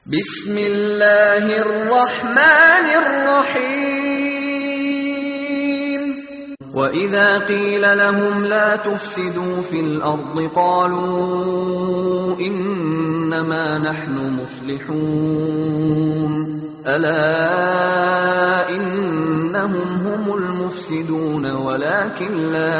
بسم الله الرحمن الرحيم وإذا قيل لهم لا تفسدوا في الأرض قالوا إنما نحن مصلحون ألا إنهم هم المفسدون ولكن لا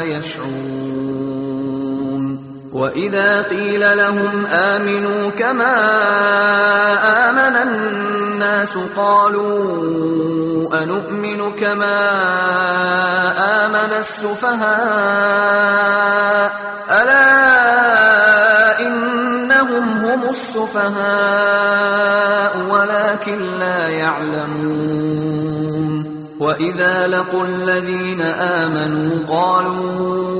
يشعرون وإذا قيل لهم آمنوا كما آمن الناس قالوا أنؤمن كما آمن السفهاء ألا إنهم هم السفهاء ولكن لا يعلمون وإذا لقوا الذين آمنوا قالوا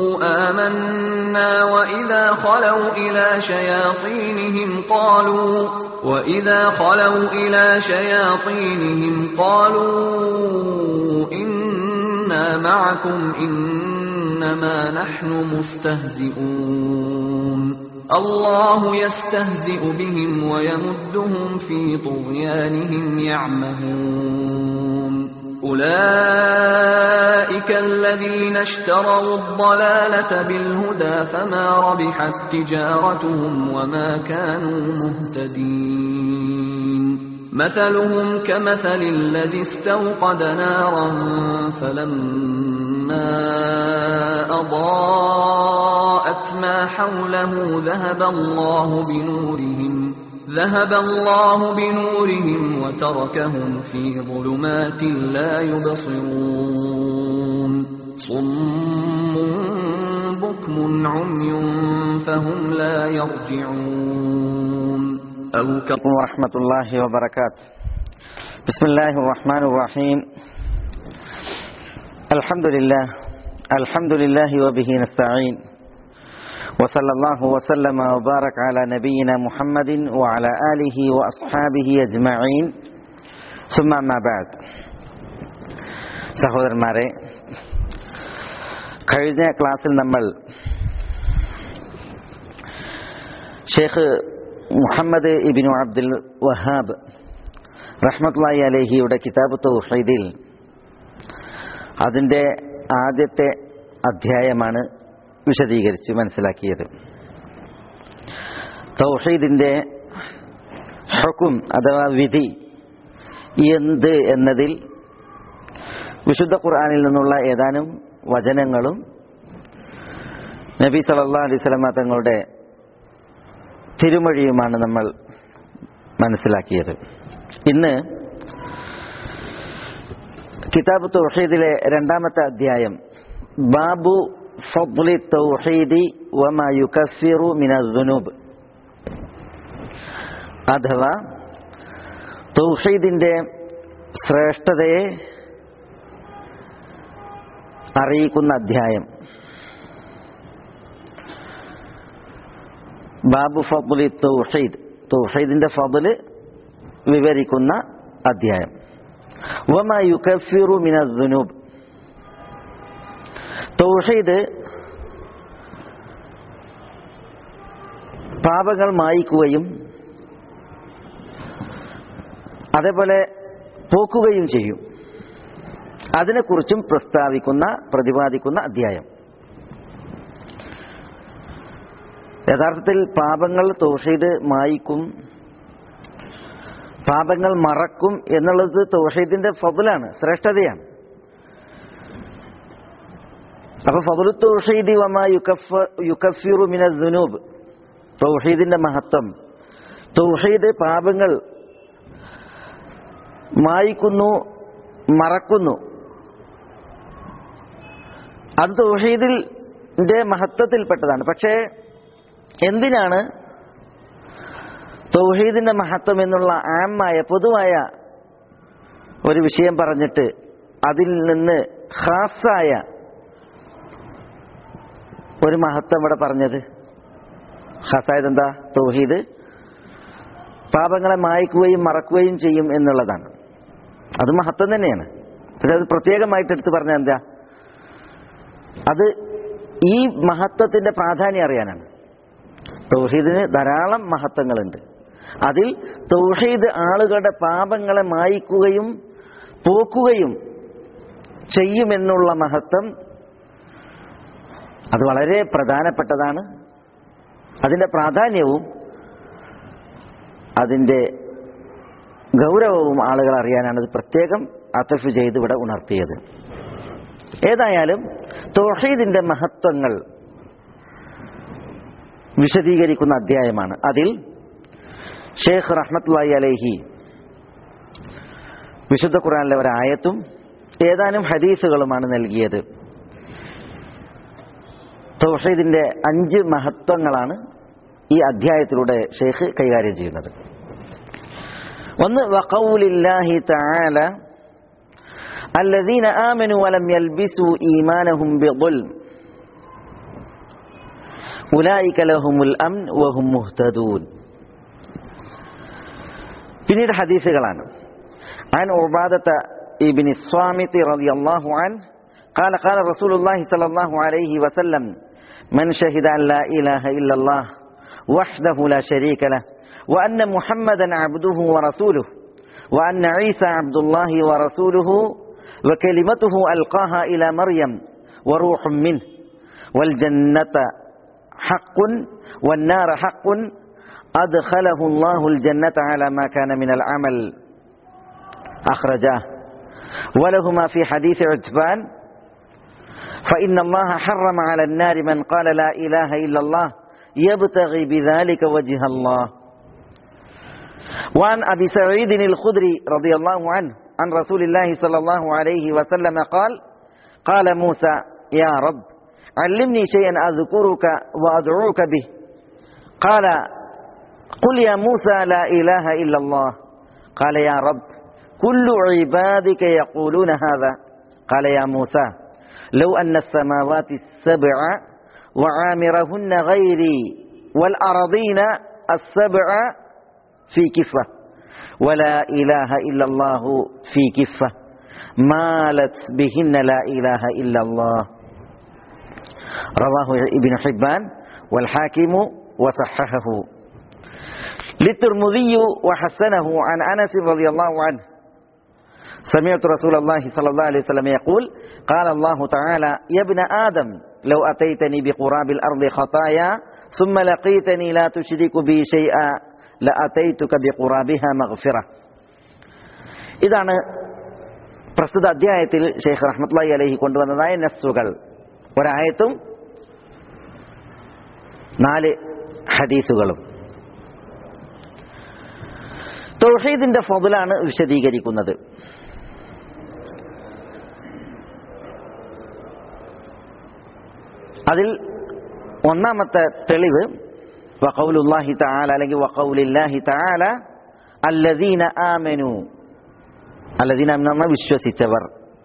آمنا وإذا خلوا إلى شياطينهم قالوا وإذا خلوا إلى شياطينهم قالوا إنا معكم إنما نحن مستهزئون الله يستهزئ بهم ويمدهم في طغيانهم يعمهون أولئك الذين اشتروا الضلالة بالهدى فما ربحت تجارتهم وما كانوا مهتدين مثلهم كمثل الذي استوقد نارا فلما أضاءت ما حوله ذهب الله بنورهم ذهب الله بنورهم وتركهم في ظلمات لا يبصرون صم بكم عمي فهم لا يرجعون أو ك... ورحمة الله وبركاته بسم الله الرحمن الرحيم الحمد لله الحمد لله وبه نستعين وصلى الله وسلم وبارك على نبينا محمد وعلى آله وأصحابه أجمعين ثم ما بعد സഹോദരന്മാരെ കഴിഞ്ഞ ക്ലാസ്സിൽ നമ്മൾ ഷേഖ് മുഹമ്മദ് ഇബിനു അബ്ദുൽ വഹാബ് റഹ്മത്ലായി അലഹിയുടെ കിതാബ് തൗഹീദിൽ അതിൻ്റെ ആദ്യത്തെ അധ്യായമാണ് വിശദീകരിച്ച് മനസ്സിലാക്കിയത് തൗഹീദിന്റെ ഹുക്കും അഥവാ വിധി എന്ത് എന്നതിൽ വിശുദ്ധ ഖുർആാനിൽ നിന്നുള്ള ഏതാനും വചനങ്ങളും നബി സല്ലാ അലൈഹി സ്വലമ തങ്ങളുടെ തിരുമൊഴിയുമാണ് നമ്മൾ മനസ്സിലാക്കിയത് ഇന്ന് കിതാബ് തൗഹീദിലെ രണ്ടാമത്തെ അധ്യായം ബാബു ഫضل التوحيد وما يكفر من الذنوب അഥവാ തൗഹീദിന്റെ ശ്രേഷ്ഠതയെ അറിയിക്കുന്ന അധ്യായം ബാബു ഫضل തൗഹീദ് തൗഹീദിന്റെ ഫضല് വിവരിക്കുന്ന അധ്യായം വമാ യുകഫിറു മിന ദുനൂബ് തൗഹീദ് പാപങ്ങൾ മായിക്കുകയും അതേപോലെ പോക്കുകയും ചെയ്യും അതിനെക്കുറിച്ചും പ്രസ്താവിക്കുന്ന പ്രതിപാദിക്കുന്ന അധ്യായം യഥാർത്ഥത്തിൽ പാപങ്ങൾ തൗഹീദ് മായിക്കും പാപങ്ങൾ മറക്കും എന്നുള്ളത് തൗഹീദിന്റെ ഫضലാണ് ശ്രേഷ്ഠതയാണ് അപ്പൊ ഫضലു തൗഹീദി വമാ യുക്കഫിറു മിന ദുനൂബ് തൗഹീദിന്റെ മഹത്വം തൗഹീദ് പാപങ്ങൾ മായിക്കുന്നു മറക്കുന്നു അത് തൗഹീദിന്റെ മഹത്വത്തിൽപ്പെട്ടതാണ് പക്ഷേ എന്തിനാണ് തൗഹീദിന്റെ മഹത്വം എന്നുള്ള ആമായ പൊതുവായ ഒരു വിഷയം പറഞ്ഞിട്ട് അതിൽ നിന്ന് ഖാസായ ഒരു മഹത്വം ഇവിടെ പറഞ്ഞത് ഖസായത് എന്താ തൗഹീദ് പാപങ്ങളെ മായ്ക്കുകയും മറക്കുകയും ചെയ്യും എന്നുള്ളതാണ് അത് മഹത്വം തന്നെയാണ് പിന്നെ അത് പ്രത്യേകമായിട്ട് എടുത്ത് പറഞ്ഞ എന്താ അത് ഈ മഹത്വത്തിന്റെ പ്രാധാന്യം അറിയാനാണ് തൗഹീദിന് ധാരാളം മഹത്വങ്ങളുണ്ട് അതിൽ തൗഹീദ് ആളുകളുടെ പാപങ്ങളെ മായിക്കുകയും പോക്കുകയും ചെയ്യുമെന്നുള്ള മഹത്വം അത് വളരെ പ്രധാനപ്പെട്ടതാണ് അതിൻ്റെ പ്രാധാന്യവും അതിൻ്റെ ഗൗരവവും ആളുകൾ അറിയാനാണ് ഇത് പ്രത്യേകം അത്തഫ് ചെയ്ത് ഇവിടെ ഉണർത്തിയത് ഏതായാലും തൗഹീദിന്റെ മഹത്വങ്ങൾ വിശദീകരിക്കുന്ന അധ്യായമാണ് അതിൽ ഷേഖ് റഹ്മത്തുള്ളി അലൈഹി വിശുദ്ധ ഖുറാനിലെ ഒരായത്തും ഏതാനും ഹദീസുകളുമാണ് നൽകിയത് തൗഹീദിന്റെ അഞ്ച് മഹത്വങ്ങളാണ് ഈ അധ്യായത്തിലൂടെ ഷെയ്ഖ് കൈകാര്യം ചെയ്യുന്നത് ഒന്ന് വഖൗലില്ലാഹി തആല الذين آمنوا ولم يلبسوا إيمانهم بظلم أولئك لهم الأمن وهم مهتدون പിന്നീട് ഹദീസുകളാണ് عن عبادة ابن الصامت رضي الله عنه قال قال رسول الله صلى الله عليه وسلم من شهد أن لا إله إلا الله وحده لا شريك له وأن محمدا عبده ورسوله وأن عيسى عبد الله ورسوله وكلمته ألقاها إلى مريم وروح منه والجنة حق والنار حق أدخله الله الجنة على ما كان من العمل أخرجاه ولهما في حديث عتبان فإن الله حرم على النار من قال لا إله إلا الله يبتغي بذلك وجه الله وعن أبي سعيد الخدري رضي الله عنه عن رسول الله صلى الله عليه وسلم قال قال موسى يا رب علمني شيئا أذكرك وأدعوك به قال قل يا موسى لا إله إلا الله قال يا رب كل عبادك يقولون هذا قال يا موسى لو أن السماوات السبع وعامرهن غيري والأرضين السبع في كفة ولا إله إلا الله في كفة مالت بهن لا إله إلا الله رواه ابن حبان والحاكم وصححه للترمذي وحسنه عن أنس رضي الله عنه سمعت رسول الله صلى الله عليه وسلم يقول قال الله تعالى يا ابن آدم لو أتيتني بقراب الأرض خطايا ثم لقيتني لا تشرك بي شيئا لأتيتك بقرابها مغفرة ഇതാണ് പ്രസ്തുത അധ്യായത്തിൽ ഷെയ്ഖ് റഹ്മത്ലായി അലഹി കൊണ്ടുവന്നതായ നസ്സുകൾ ഒരായത്തും നാല് ഹദീസുകളും തൗഹീദിന്റെ ഫضലാണ് വിശദീകരിക്കുന്നത് അതിൽ ഒന്നാമത്തെ തെളിവ് വഖൗലുല്ലാഹി തആല അല്ലെങ്കിൽ വഖൗലില്ലാഹി തആല അല്ലദീന ആമനു അല്ലദീന ആമനു വിശ്വസിച്ചവർ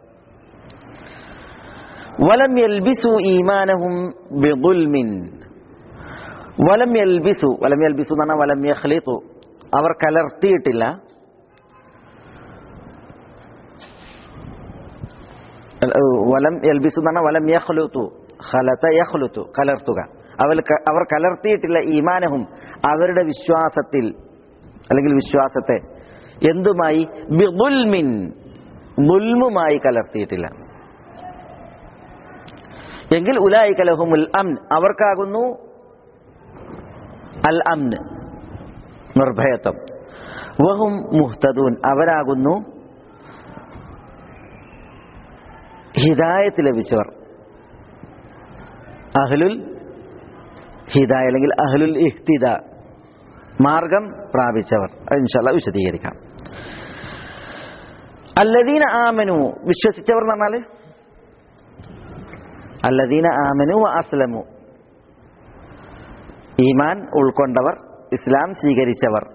വലം യൽബിസു ഈമാനഹും ബിദുൽമിൻ വലം യൽബിസു വലം യൽബിസു എന്ന് പറഞ്ഞാൽ വലം യഖ്ലിതു അവർ കലർത്തിയിട്ടില്ല വലം യൽബിസു എന്ന് പറഞ്ഞാൽ വലം യഖ്ലുതു ഖലത യഖ്ലുതു കലർത്തുക അവർ അവർ കലർത്തിയിട്ടില്ല ഈമാനഹും അവരുടെ വിശ്വാസത്തിൽ അല്ലെങ്കിൽ വിശ്വാസത്തെ എന്തുമായി ബിദുൽമിൻ ദുൽമുമായി കലർത്തിയിട്ടില്ല എങ്കിൽ ഉലായി കലഹുമുൽ അംൻ അവർക്കാകുന്നു അൽ അംന് നിർഭയത്വം വഹും മുഹ്തദൂൻ അവരാകുന്നു ഹിദായത്ത് ലഭിച്ചവർ അഹ്ലുൽ ഹിദായ അല്ലെങ്കിൽ അഹ്ലുൽ ഇഹ്തിദ മാർഗം പ്രാപിച്ചവർ ഇൻഷാല്ല വിശദീകരിക്കാം അല്ലദീന ആമനു വിശ്വസിച്ചവർ എന്ന് പറഞ്ഞാൽ അല്ലദീന ആമനു അസ്ലമു ഈമാൻ ഉൾക്കൊണ്ടവർ ഇസ്ലാം സ്വീകരിച്ചവർ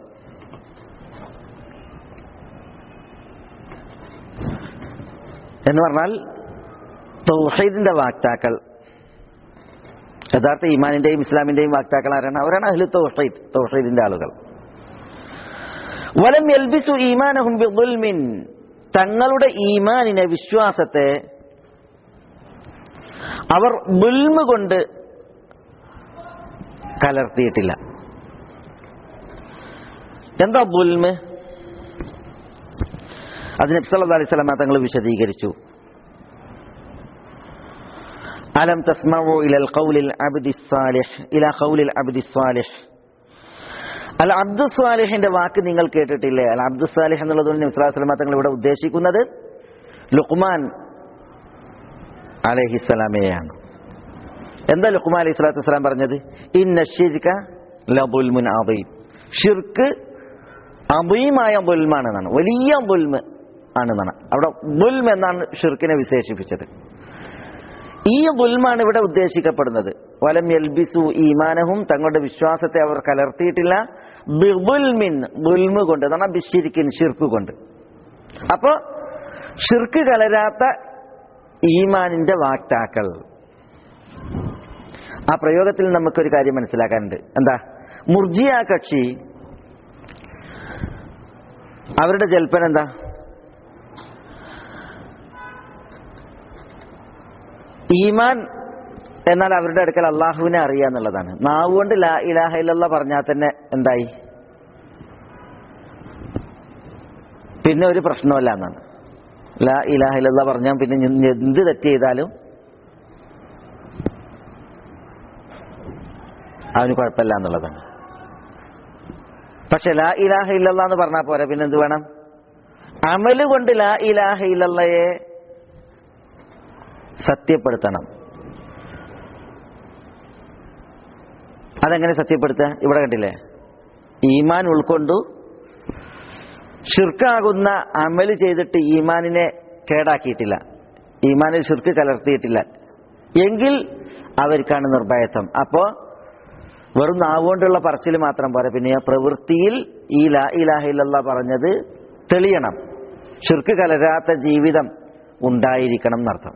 എന്ന് പറഞ്ഞാൽ തൗഹീദിന്റെ വാക്താക്കൾ യഥാർത്ഥ ഈമാനിന്റെയും ഇസ്ലാമിന്റെയും വാക്താക്കൾ ആരാണ് അവരാണ് അഹ്ലു തൗഹീദ് തൗഹീദിന്റെ ആളുകൾ വലം യൽബിസു ഈമാനഹും ബിദുൽമിൻ തങ്ങളുടെ ഈമാനിനെ വിശ്വാസത്തെ അവർ ബുൽമ് കൊണ്ട് കലർത്തിയിട്ടില്ല എന്താ ബുൽമ് അത് നബ്സല്ലാ അലൈഹി സ്വലാമ തങ്ങൾ വിശദീകരിച്ചു അലം തസ്മഉ ഇലൽ ഖൗലിൽ അബ്ദി സ്സാലിഹ് ഇലാ ഖൗലിൽ അബ്ദി സ്സാലിഹ് അൽ അബ്ദു സ്വാലിഹിന്റെ വാക്ക് നിങ്ങൾ കേട്ടിട്ടില്ലേ അൽ അബ്ദു സ്വാലിഹ് എന്നുള്ളത് നബി സ്വല്ലല്ലാഹു അലൈഹി വസല്ലം തങ്ങൾ ഇവിടെ ഉദ്ദേശിക്കുന്നത് ലുഖ്മാൻ അലൈഹിസ്സലാമയെയാണ് എന്താ ലുഖ്മാൻ അലൈഹി സ്വലാത്തു വസ്സലാം പറഞ്ഞത് ഇന്ന ഷിർക ലബുൽമുൻ അദീം ഷിർക്ക് അബീമായ ബുൽമാണ് എന്നാണ് വലിയ ബുൽമ് ആണെന്നാണ് അവിടെ ബുൽം എന്നാണ് ഷിർക്കിനെ വിശേഷിപ്പിച്ചത് ഈ ബുൽമാണ് ഇവിടെ ഉദ്ദേശിക്കപ്പെടുന്നത് വലം യൽബിസു ഈമാനഹും തങ്ങളുടെ വിശ്വാസത്തെ അവർ കലർത്തിയിട്ടില്ല ബിബുൽമിൻ ബുൽമ് കൊണ്ട് എന്നാണ് ബിഷിരിക്കിൻ ഷിർക്ക് കൊണ്ട് അപ്പോ ഷിർക്ക് കലരാത്ത ഈമാനിന്റെ വാക്താക്കൾ ആ പ്രയോഗത്തിൽ നമുക്കൊരു കാര്യം മനസ്സിലാക്കാനുണ്ട് എന്താ മുർജിയ കക്ഷി അവരുടെ ജൽപ്പൻ എന്താ ഈമാൻ എന്നാൽ അവരുടെ അടുക്കൽ അള്ളാഹുവിനെ അറിയാന്നുള്ളതാണ് നാവ് കൊണ്ട് ലാ ഇലാഹ ഇല്ലല്ല പറഞ്ഞാൽ തന്നെ എന്തായി പിന്നെ ഒരു പ്രശ്നമല്ല എന്നാണ് ലാ ഇലാഹ ഇല്ലല്ല പറഞ്ഞാൽ പിന്നെ ഇനി എന്ത് തെറ്റ് ചെയ്താലും അവന് കുഴപ്പമില്ല എന്നുള്ളതാണ് പക്ഷെ ലാ ഇലാഹ ഇല്ലല്ല എന്ന് പറഞ്ഞാൽ പോരാ പിന്നെ എന്ത് വേണം അമല് കൊണ്ട് ലാ ഇലാഹ ഇല്ലല്ലയെ സത്യപ്പെടുത്തണം അതെങ്ങനെ സത്യപ്പെടുത്തുക ഇവിടെ കണ്ടില്ലേ ഈമാൻ ഉൾക്കൊണ്ടു ഷിർക്കാകുന്ന അമല് ചെയ്തിട്ട് ഈമാനിനെ കേടാക്കിയിട്ടില്ല ഈമാനിൽ ഷിർക്ക് കലർത്തിയിട്ടില്ല എങ്കിൽ അവർക്കാണ് നിർഭയത്വം അപ്പോ വെറും നാവുകൊണ്ടുള്ള പറച്ചിൽ മാത്രം പോരാ പിന്നെ ആ പ്രവൃത്തിയിൽ ഈ ലാ ഇലാഹില്ല പറഞ്ഞത് തെളിയണം ഷിർക്ക് കലരാത്ത ജീവിതം ഉണ്ടായിരിക്കണം എന്നർത്ഥം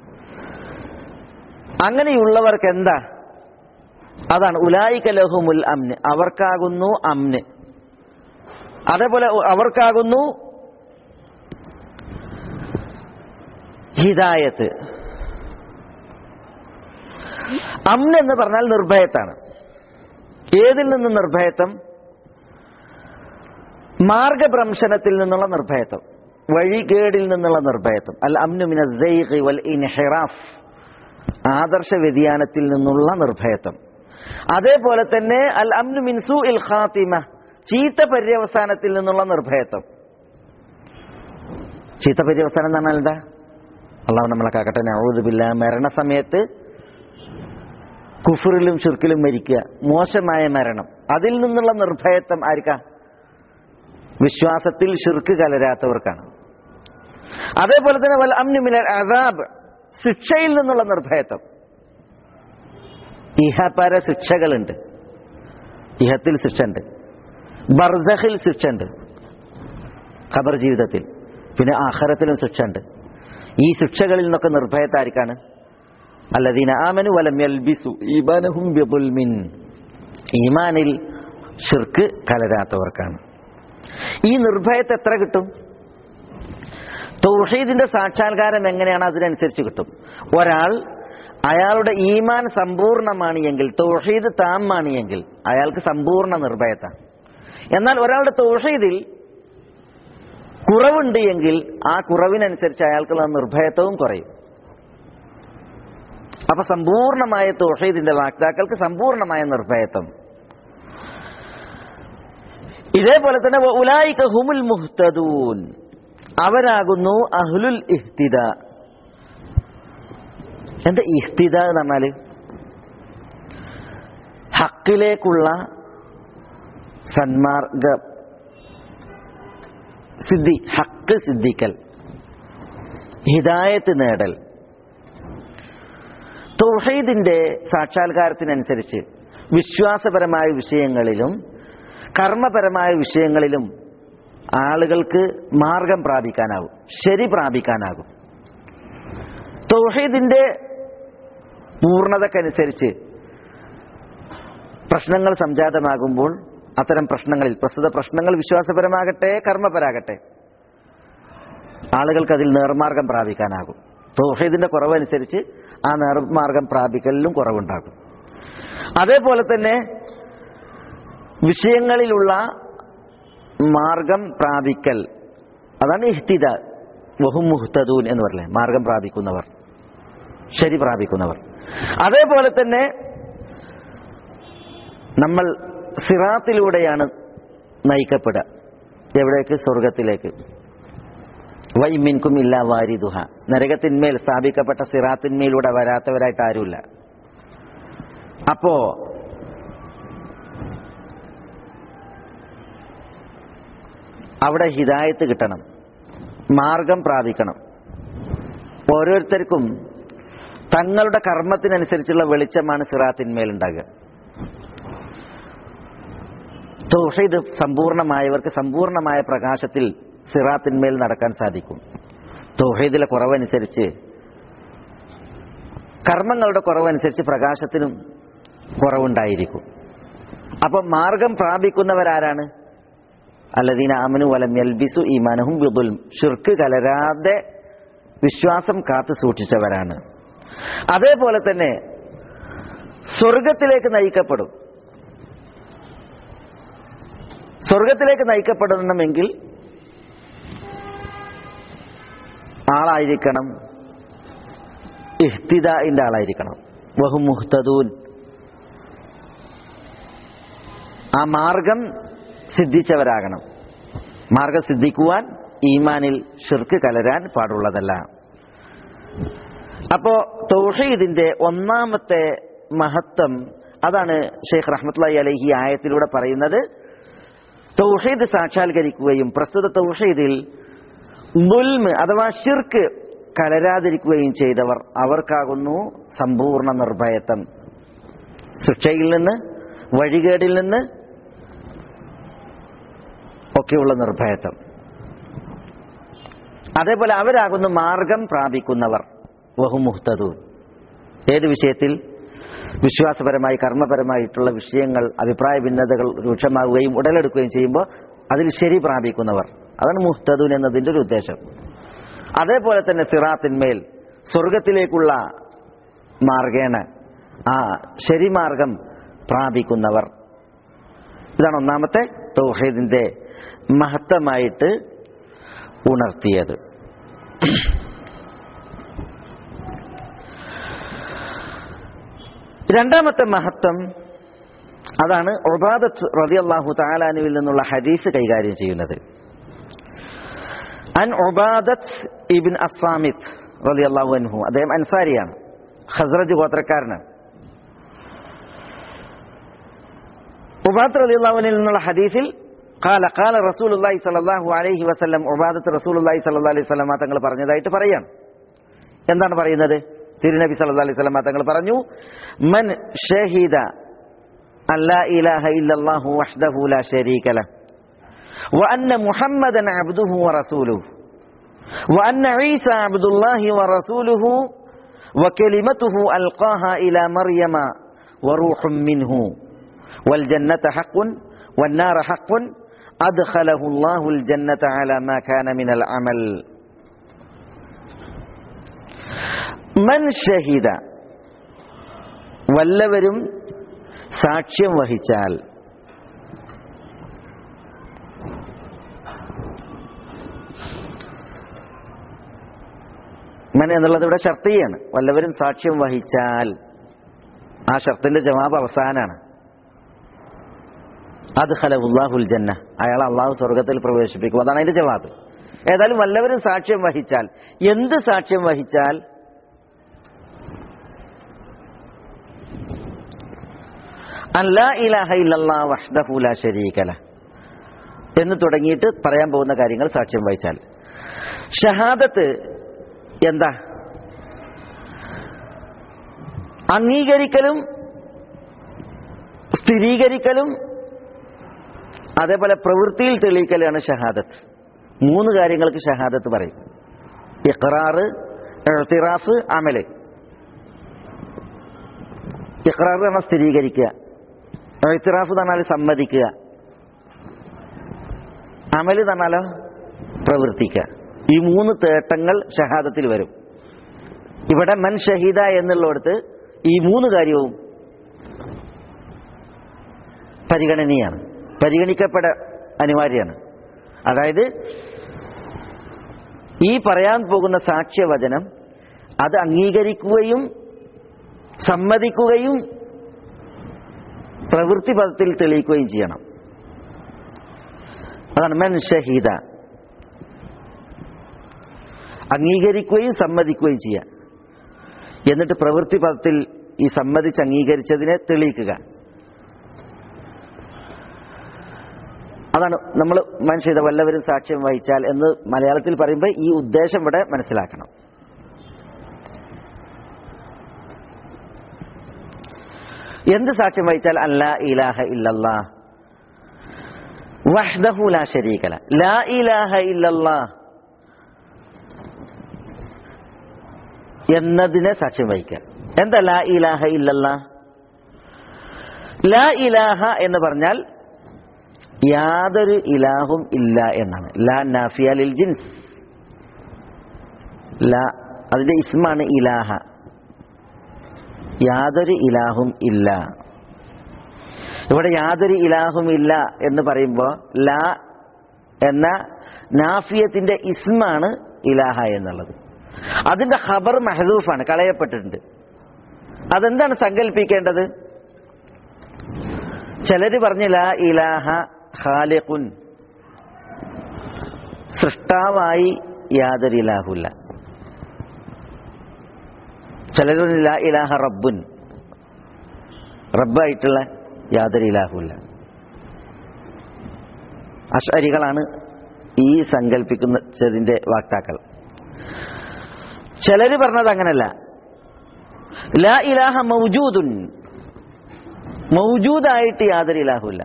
അങ്ങനെയുള്ളവർക്ക് എന്താ അതാണ് ഉലായിക ലഹുമുൽ അമ്ന് അവർക്കാകുന്നു അമ്ന് അതേപോലെ അവർക്കാകുന്നു ഹിദായത്ത് അമ്ന് എന്ന് പറഞ്ഞാൽ നിർഭയത്താണ് ഏതിൽ നിന്ന് നിർഭയത്വം മാർഗഭ്രംശനത്തിൽ നിന്നുള്ള നിർഭയത്വം വഴികേടിൽ നിന്നുള്ള നിർഭയത്വം അൽ അമ്നു മിന വൽ ഇൻഹിറാഫ് ആദർശ വ്യതിയാനത്തിൽ നിന്നുള്ള നിർഭയത്വം അതേപോലെ തന്നെ അൽ അമ്നു മിൻസു ഇൽ ഖാത്തിമ ചീത്ത പര്യവസാനത്തിൽ നിന്നുള്ള നിർഭയത്വം ചീത്ത പര്യവസാനം എന്ന് പറഞ്ഞാൽ എന്താ അള്ളാഹു നമ്മളെ കാക്കട്ടെ നഴുതുമില്ല മരണസമയത്ത് കുഫറിലും ഷിർക്കിലും മരിക്കുക മോശമായ മരണം അതിൽ നിന്നുള്ള നിർഭയത്വം ആർക്കാ വിശ്വാസത്തിൽ ഷിർക്ക് കലരാത്തവർക്കാണ് അതേപോലെ തന്നെ വൽ അമ്നുമിന അദാബ് ശിക്ഷയിൽ നിന്നുള്ള നിർഭയത്വം ഇഹപര ശിക്ഷകളുണ്ട് ഇഹത്തിൽ ശിക്ഷയുണ്ട് ബർസഖിൽ ശിക്ഷയുണ്ട് ഖബർ ജീവിതത്തിൽ പിന്നെ ആഹ്റത്തിലും ശിക്ഷയുണ്ട് ഈ ശിക്ഷകളിൽ നിന്നൊക്കെ നിർഭയത്തായിരിക്കാണ് അല്ലദീന ആമനു വലം യൽബിസു ഈമാനഹും ബിദുൽമിൻ ഈമാനിൽ ഷിർക്ക് കലരാത്തവർക്കാണ് ഈ നിർഭയത്തെ എത്ര കിട്ടും തൗഹീദിന്റെ സാക്ഷാത്കാരം എങ്ങനെയാണ് അതിനനുസരിച്ച് കിട്ടും ഒരാൾ അയാളുടെ ഈമാൻ സമ്പൂർണ്ണമാണ് എങ്കിൽ തൗഹീദ് താമാണ് എങ്കിൽ അയാൾക്ക് സമ്പൂർണ്ണ നിർഭയത്താണ് എന്നാൽ ഒരാളുടെ തൗഹീദിൽ കുറവുണ്ട് എങ്കിൽ ആ കുറവിനനുസരിച്ച് അയാൾക്കുള്ള നിർഭയത്വവും കുറയും അപ്പൊ സമ്പൂർണമായ തൗഹീദിന്റെ വാക്താക്കൾക്ക് സമ്പൂർണമായ നിർഭയത്വം ഇതേപോലെ തന്നെ ഉലായിക ഹുമുൽ മുഹ്തദൂൻ അവരാകുന്നു അഹ്ലുൽ ഇഹ്തിദ എന്താ ഇഹ്തിദ എന്ന് പറഞ്ഞാല് ഹക്കിലേക്കുള്ള സന്മാർഗ സിദ്ധി ഹക്ക് സിദ്ധിക്കൽ ഹിദായത്ത് നേടൽ തൗഹീദിന്റെ സാക്ഷാത്കാരത്തിനനുസരിച്ച് വിശ്വാസപരമായ വിഷയങ്ങളിലും കർമ്മപരമായ വിഷയങ്ങളിലും ആളുകൾക്ക് മാർഗം പ്രാപിക്കാനാകും ശരി പ്രാപിക്കാനാകും തൗഹീദിന്റെ പൂർണ്ണതക്കനുസരിച്ച് പ്രശ്നങ്ങൾ സംജാതമാകുമ്പോൾ അത്തരം പ്രശ്നങ്ങളിൽ പ്രസ്തുത പ്രശ്നങ്ങൾ വിശ്വാസപരമാകട്ടെ കർമ്മപരാകട്ടെ ആളുകൾക്ക് അതിൽ നേർമാർഗം പ്രാപിക്കാനാകും തൗഹീദിന്റെ കുറവനുസരിച്ച് ആ നേർമാർഗം പ്രാപിക്കലിലും കുറവുണ്ടാകും അതേപോലെ തന്നെ വിഷയങ്ങളിലുള്ള മാർഗം പ്രാപിക്കൽ അതാണ് ഇഹ്തിദ വഹും മുഹ്തദൂൻ എന്ന് പറയലേ മാർഗം പ്രാപിക്കുന്നവർ ശരി പ്രാപിക്കുന്നവർ അതേപോലെ തന്നെ നമ്മൾ സിറാത്തിലൂടെയാണ് നയിക്കപ്പെടുക എവിടേക്ക് സ്വർഗത്തിലേക്ക് വൈമിൻകും ഇല്ല വാരിദുഹ നരകത്തിന്മേൽ സ്ഥാപിക്കപ്പെട്ട സിറാത്തിന്മേലൂടെ വരാത്തവരായിട്ട് ആരുമില്ല അപ്പോ അവിടെ ഹിദായത്ത് കിട്ടണം മാർഗം പ്രാപിക്കണം ഓരോരുത്തർക്കും തങ്ങളുടെ കർമ്മത്തിനനുസരിച്ചുള്ള വെളിച്ചമാണ് സിറാത്തിന്മേൽ ഉണ്ടാകുക തൗഹീദ് സമ്പൂർണമായവർക്ക് സമ്പൂർണമായ പ്രകാശത്തിൽ സിറാത്തിന്മേൽ നടക്കാൻ സാധിക്കും തൗഹീദിലെ കുറവനുസരിച്ച് കർമ്മങ്ങളുടെ കുറവനുസരിച്ച് പ്രകാശത്തിനും കുറവുണ്ടായിരിക്കും അപ്പം മാർഗം പ്രാപിക്കുന്നവരാരാണ് അല്ലദീന അമനു വലം യൽബിസു ഈമാനഹും ബിദുൽ ഷിർക്ക് കലരാതെ വിശ്വാസം കാത്തു സൂക്ഷിച്ചവരാണ് അതേപോലെ തന്നെ സ്വർഗത്തിലേക്ക് നയിക്കപ്പെടും സ്വർഗത്തിലേക്ക് നയിക്കപ്പെടണമെങ്കിൽ ആളായിരിക്കണം ഇഹ്തിദാന്റെ ആളായിരിക്കണം വഹു മുഹ്തദൂൻ ആ മാർഗം സിദ്ധിച്ചവരാകണം മാർഗം സിദ്ധിക്കുവാൻ ഈമാനിൽ ഷിർക്ക് കലരാൻ പാടുള്ളതല്ല അപ്പോ തൗഹീദിന്റെ ഒന്നാമത്തെ മഹത്വം അതാണ് ഷെയ്ഖ് റഹ്മത്തുള്ളി അലഹി ആയത്തിലൂടെ പറയുന്നത് തൗഹീദ് സാക്ഷാത്കരിക്കുകയും പ്രസ്തുത തൗഹീദിൽ ദുൽമ് അഥവാ ഷിർക്ക് കലരാതിരിക്കുകയും ചെയ്തവർ അവർക്കാകുന്നു സമ്പൂർണ്ണ നിർഭയത്വം ശിക്ഷയിൽ നിന്ന് വഴികേടിൽ നിന്ന് ഒക്കെയുള്ള നിർഭയത്വം അതേപോലെ അവരാകുന്നു മാർഗം പ്രാപിക്കുന്നവർ വഹുമുഹ്തദൂൻ ഏത് വിഷയത്തിൽ വിശ്വാസപരമായി കർമ്മപരമായിട്ടുള്ള വിഷയങ്ങൾ അഭിപ്രായ ഭിന്നതകൾ രൂക്ഷമാവുകയും ഉടലെടുക്കുകയും ചെയ്യുമ്പോൾ അതിൽ ശരി പ്രാപിക്കുന്നവർ അതാണ് മുഹ്തദൂൻ എന്നതിൻ്റെ ഒരു ഉദ്ദേശം അതേപോലെ തന്നെ സിറാത്തിന്മേൽ സ്വർഗത്തിലേക്കുള്ള മാർഗേണ ആ ശരി മാർഗം പ്രാപിക്കുന്നവർ ഇതാണ് ഒന്നാമത്തെ തൗഹീദിന്റെ മഹത്വമായിട്ട് ഉണർത്തിയത് രണ്ടാമത്തെ മഹത്വം അതാണ് ഒബാദത്ത് റതിയല്ലാഹു താലാനുവിൽ നിന്നുള്ള ഹദീസ് കൈകാര്യം ചെയ്യുന്നത് അൻ ഒബാദത്ത് ഇബിൻ അസാമിത് റലിയല്ലാഹു അൻഹു അദ്ദേഹം അൻസാരിയാണ് ഹസ്രജ് ഗോത്രക്കാരനാണ് ഉബാദത്ത് റലിയല്ലാഹുവിനിൽ നിന്നുള്ള ഹദീസിൽ قال قال رسول الله صلى الله عليه وسلم ഉബാദത്ത് റസൂൽ അള്ളാഹി സല്ലല്ലാഹു അലൈഹി വസല്ലം തങ്ങൾ പറഞ്ഞതായിട്ട് പറയാം എന്താണ് പറയുന്നത് തിരുനബി സല്ലല്ലാഹു അലൈഹി വസല്ലം തങ്ങൾ പറഞ്ഞു മൻ ഷഹീദ അല്ലാ ഇലാഹ ഇല്ലല്ലാഹു വഹ്ദഹു ലാ ശരീക ലഹ് وأن محمدا عبده ورسوله وأن عيسى عبد الله ورسوله وكلمته ألقاها إلى مريم وروح منه والجنة حق والنار حق أدخله الله الجنة على ما كان من العمل من شهد വല്ലവരും സാക്ഷ്യം വഹിച്ചാൽ മൻ എന്നുള്ളത് ഇവിടെ ഷർത്തിയാണ് വല്ലവരും സാക്ഷ്യം വഹിച്ചാൽ ആ ഷർത്തിന്റെ ജവാബ് അവസാനാണ് അത് ഖലഹുല്ലാഹുൽ ജന്ന അയാൾ അള്ളാഹു സ്വർഗത്തിൽ പ്രവേശിപ്പിക്കും അതാണ് അതിന്റെ ജവാബ് ഏതായാലും വല്ലവരും സാക്ഷ്യം വഹിച്ചാൽ എന്ത് സാക്ഷ്യം വഹിച്ചാൽ അല്ലാ ഇലാഹ ഇല്ലല്ലാ വഹ്ദഹു ലാ ശരീക ലഹ് എന്ന് തുടങ്ങിയിട്ട് പറയാൻ പോകുന്ന കാര്യങ്ങൾ സാക്ഷ്യം വഹിച്ചാൽ ഷഹാദത്ത് എന്താ അംഗീകരിക്കലും സ്ഥിരീകരിക്കലും അതേപോലെ പ്രവൃത്തിയിൽ തെളിയിക്കലാണ് ഷഹാദത്ത് മൂന്ന് കാര്യങ്ങൾക്ക് ഷഹാദത്ത് പറയും ഇഖ്റാറ് എഴുത്തിറാഫ് അമല് ഇഖ്റാർ എന്ന് പറഞ്ഞാൽ സ്ഥിരീകരിക്കുക എഴുത്തിറാഫ് എന്ന് പറഞ്ഞാൽ സമ്മതിക്കുക അമല് എന്ന് പറഞ്ഞാലോ പ്രവർത്തിക്കുക ഈ മൂന്ന് തേട്ടങ്ങൾ ഷഹാദത്തിൽ വരും ഇവിടെ മൻ ഷഹീദ എന്നുള്ളിടത്ത് ഈ മൂന്ന് കാര്യവും പരിഗണനീയാണ് പരിഗണിക്കപ്പെട അനിവാര്യമാണ് അതായത് ഈ പറയാൻ പോകുന്ന സാക്ഷ്യവചനം അത് അംഗീകരിക്കുകയും സമ്മതിക്കുകയും പ്രവൃത്തി പദത്തിൽ തെളിയിക്കുകയും ചെയ്യണം അതാണ് മൻ ഷഹീദ അംഗീകരിക്കുകയും സമ്മതിക്കുകയും ചെയ്യുക എന്നിട്ട് പ്രവൃത്തി പദത്തിൽ ഈ സമ്മതിച്ച് അംഗീകരിച്ചതിനെ തെളിയിക്കുക അതാണ് നമ്മൾ മനുഷ്യത വല്ലവരും സാക്ഷ്യം വഹിച്ചാൽ എന്ന് മലയാളത്തിൽ പറയുമ്പോൾ ഈ ഉദ്ദേശം ഇവിടെ മനസ്സിലാക്കണം എന്ത് സാക്ഷ്യം വഹിച്ചാൽ അല്ല ഇലാഹ ഇല്ലല്ലാ വഹ്ദഹു ലാ ശരീകല ലാ ഇലാഹ ഇല്ലല്ലാ എന്നതിനെ സാക്ഷ്യം വഹിക്കുക എന്താ ലാ ഇലാഹ ഇല്ലല്ലാ ലാ ഇലാഹ എന്ന് പറഞ്ഞാൽ യാതൊരു ഇലാഹും ഇല്ല എന്നാണ് ലാ നാഫിയ ലിൽ ജിൻസ് ലാ അതിന്റെ ഇസ്മാണ് ഇലാഹ യാതൊരു ഇലാഹും ഇല്ല ഇവിടെ യാതൊരു ഇലാഹും ഇല്ല എന്ന് പറയുമ്പോൾ ലാ എന്ന നാഫിയത്തിന്റെ ഇസ്മാണ് ഇലാഹ എന്നുള്ളത് അതിന്റെ ഖബർ മെഹദൂഫാണ് കളയപ്പെട്ടിട്ടുണ്ട് അതെന്താണ് സങ്കല്പിക്കേണ്ടത് ചിലര് പറഞ്ഞ് ലാ ഇലാഹ ഖാലിഖുൻ സൃഷ്ടാവായി യാതൊരു ഇലാഹുല്ല ചിലർ പറഞ്ഞു ലാ ഇലാഹ റബ്ബുൻ റബ്ബായിട്ടുള്ള യാതൊരു ഇലാഹുല്ല അഷരികളാണ് ഈ സങ്കല്പിക്കുന്നതിന്റെ വാക്താക്കൾ ചിലര് പറഞ്ഞത് അങ്ങനല്ല ലാ ഇലാഹ മൗജൂദുൻ മൗജൂദായിട്ട് യാതൊരു ഇലാഹുല്ല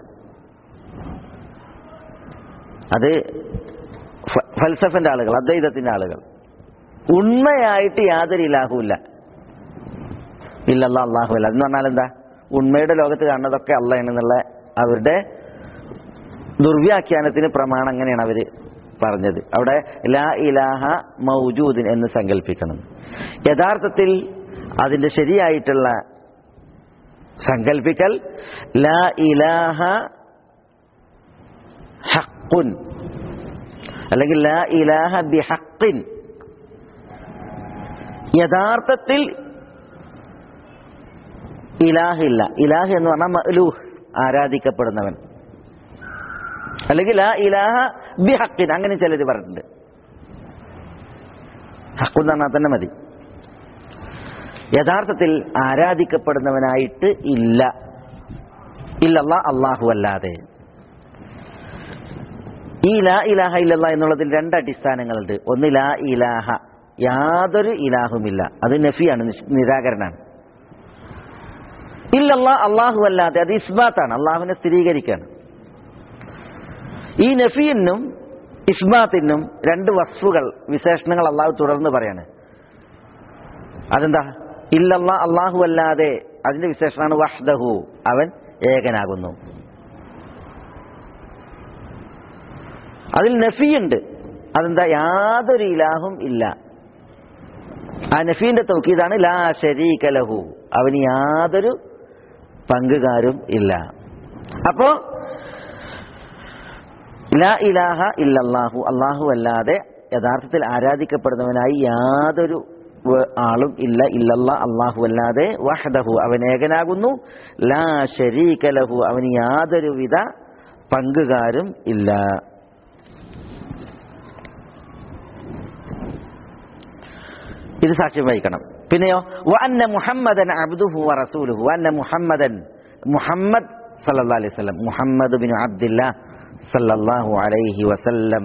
അത് ഫ- ഫൽസഫന്റെ ആളുകൾ അദ്വൈതത്തിന്റെ ആളുകൾ ഉണ്മയായിട്ട് യാതൊരു ഇലാഹുല്ല ഇല്ലല്ല അള്ളാഹു അല്ല എന്ന് പറഞ്ഞാൽ എന്താ ഉണ്മയുടെ ലോകത്ത് കാണുന്നതൊക്കെ അള്ളയാണെന്നുള്ള അവരുടെ ദുർവ്യാഖ്യാനത്തിന് പ്രമാണം അങ്ങനെയാണ് അവര് പറഞ്ഞത് അവിടെ ലാ ഇലാഹ മൗജൂദിൻ എന്ന് സങ്കല്പിക്കണം യഥാർത്ഥത്തിൽ അതിന്റെ ശരിയായിട്ടുള്ള സങ്കല്പിക്കൽ ലാ ഇലാഹ ഹക്കുൻ അല്ലെങ്കിൽ ലാ ഇലാഹ ബിഹക്കിൻ യഥാർത്ഥത്തിൽ ഇലാഹില്ല ഇലാഹ് എന്ന് പറഞ്ഞാൽ മഅലൂഹ് ആരാധിക്കപ്പെടുന്നവൻ അല്ലെങ്കിൽ ലാ ഇലാഹ ബിഹക്കിൻ അങ്ങനെ ചിലർ പറഞ്ഞിട്ടുണ്ട് ഹക്കുന്ന് പറഞ്ഞാൽ തന്നെ മതി യഥാർത്ഥത്തിൽ ആരാധിക്കപ്പെടുന്നവനായിട്ട് ഇല്ല ഇല്ലല്ല അള്ളാഹു അല്ലാതെ ഈ ലാ ഇലാഹ ഇല്ലല്ല എന്നുള്ളതിൽ രണ്ട് അടിസ്ഥാനങ്ങളുണ്ട് ഒന്ന് ലാ ഇലാഹ യാതൊരു ഇലാഹുമില്ല അത് നഫിയാണ് നിഷ്- നിരാകരണമാണ് ഇല്ലല്ല അള്ളാഹു അല്ലാതെ അത് ഇസ്ബാത്താണ് അള്ളാഹുവിനെ സ്ഥിരീകരിക്കാണ് ഈ നഫീനും ഇസ്ബാത്തിനും രണ്ട് വസ്ഫുകൾ വിശേഷണങ്ങൾ അള്ളാഹു തുടർന്ന് പറയാണ് അതെന്താ ഇല്ലല്ല അള്ളാഹു അല്ലാതെ അതിന്റെ വിശേഷണമാണ് വഹ്ദഹു അവൻ ഏകനാകുന്നു അതിൽ നഫിയുണ്ട് അതെന്താ യാതൊരു ഇലാഹും ഇല്ല ആ നഫീന്റെ തൗക്കീതാണ് ലാ ശരീക ലഹു അവന് യാതൊരു പങ്കുകാരും ഇല്ല അപ്പോ ലാ ഇലാഹ ഇല്ലല്ലാഹു അള്ളാഹു അല്ലാതെ യഥാർത്ഥത്തിൽ ആരാധിക്കപ്പെടുന്നവനായി യാതൊരു വ- ആളും ഇല്ല ഇല്ലല്ല അള്ളാഹു അല്ലാതെ വഹദഹു അവൻ ഏകനാകുന്നു ലാ ശരീക ലഹു അവന് യാതൊരുവിധ പങ്കുകാരും ഇല്ല ഇത് സാക്ഷ്യം വഹിക്കണം പിന്നെയോ വഅന്ന മുഹമ്മദൻ അബ്ദുഹു വ റസൂലുഹു വഅന്ന മുഹമ്മദൻ മുഹമ്മദ് സല്ലല്ലാഹു അലൈഹി വസല്ലം മുഹമ്മദ് ബിൻ അബ്ദില്ല സല്ലല്ലാഹു അലൈഹി വസല്ലം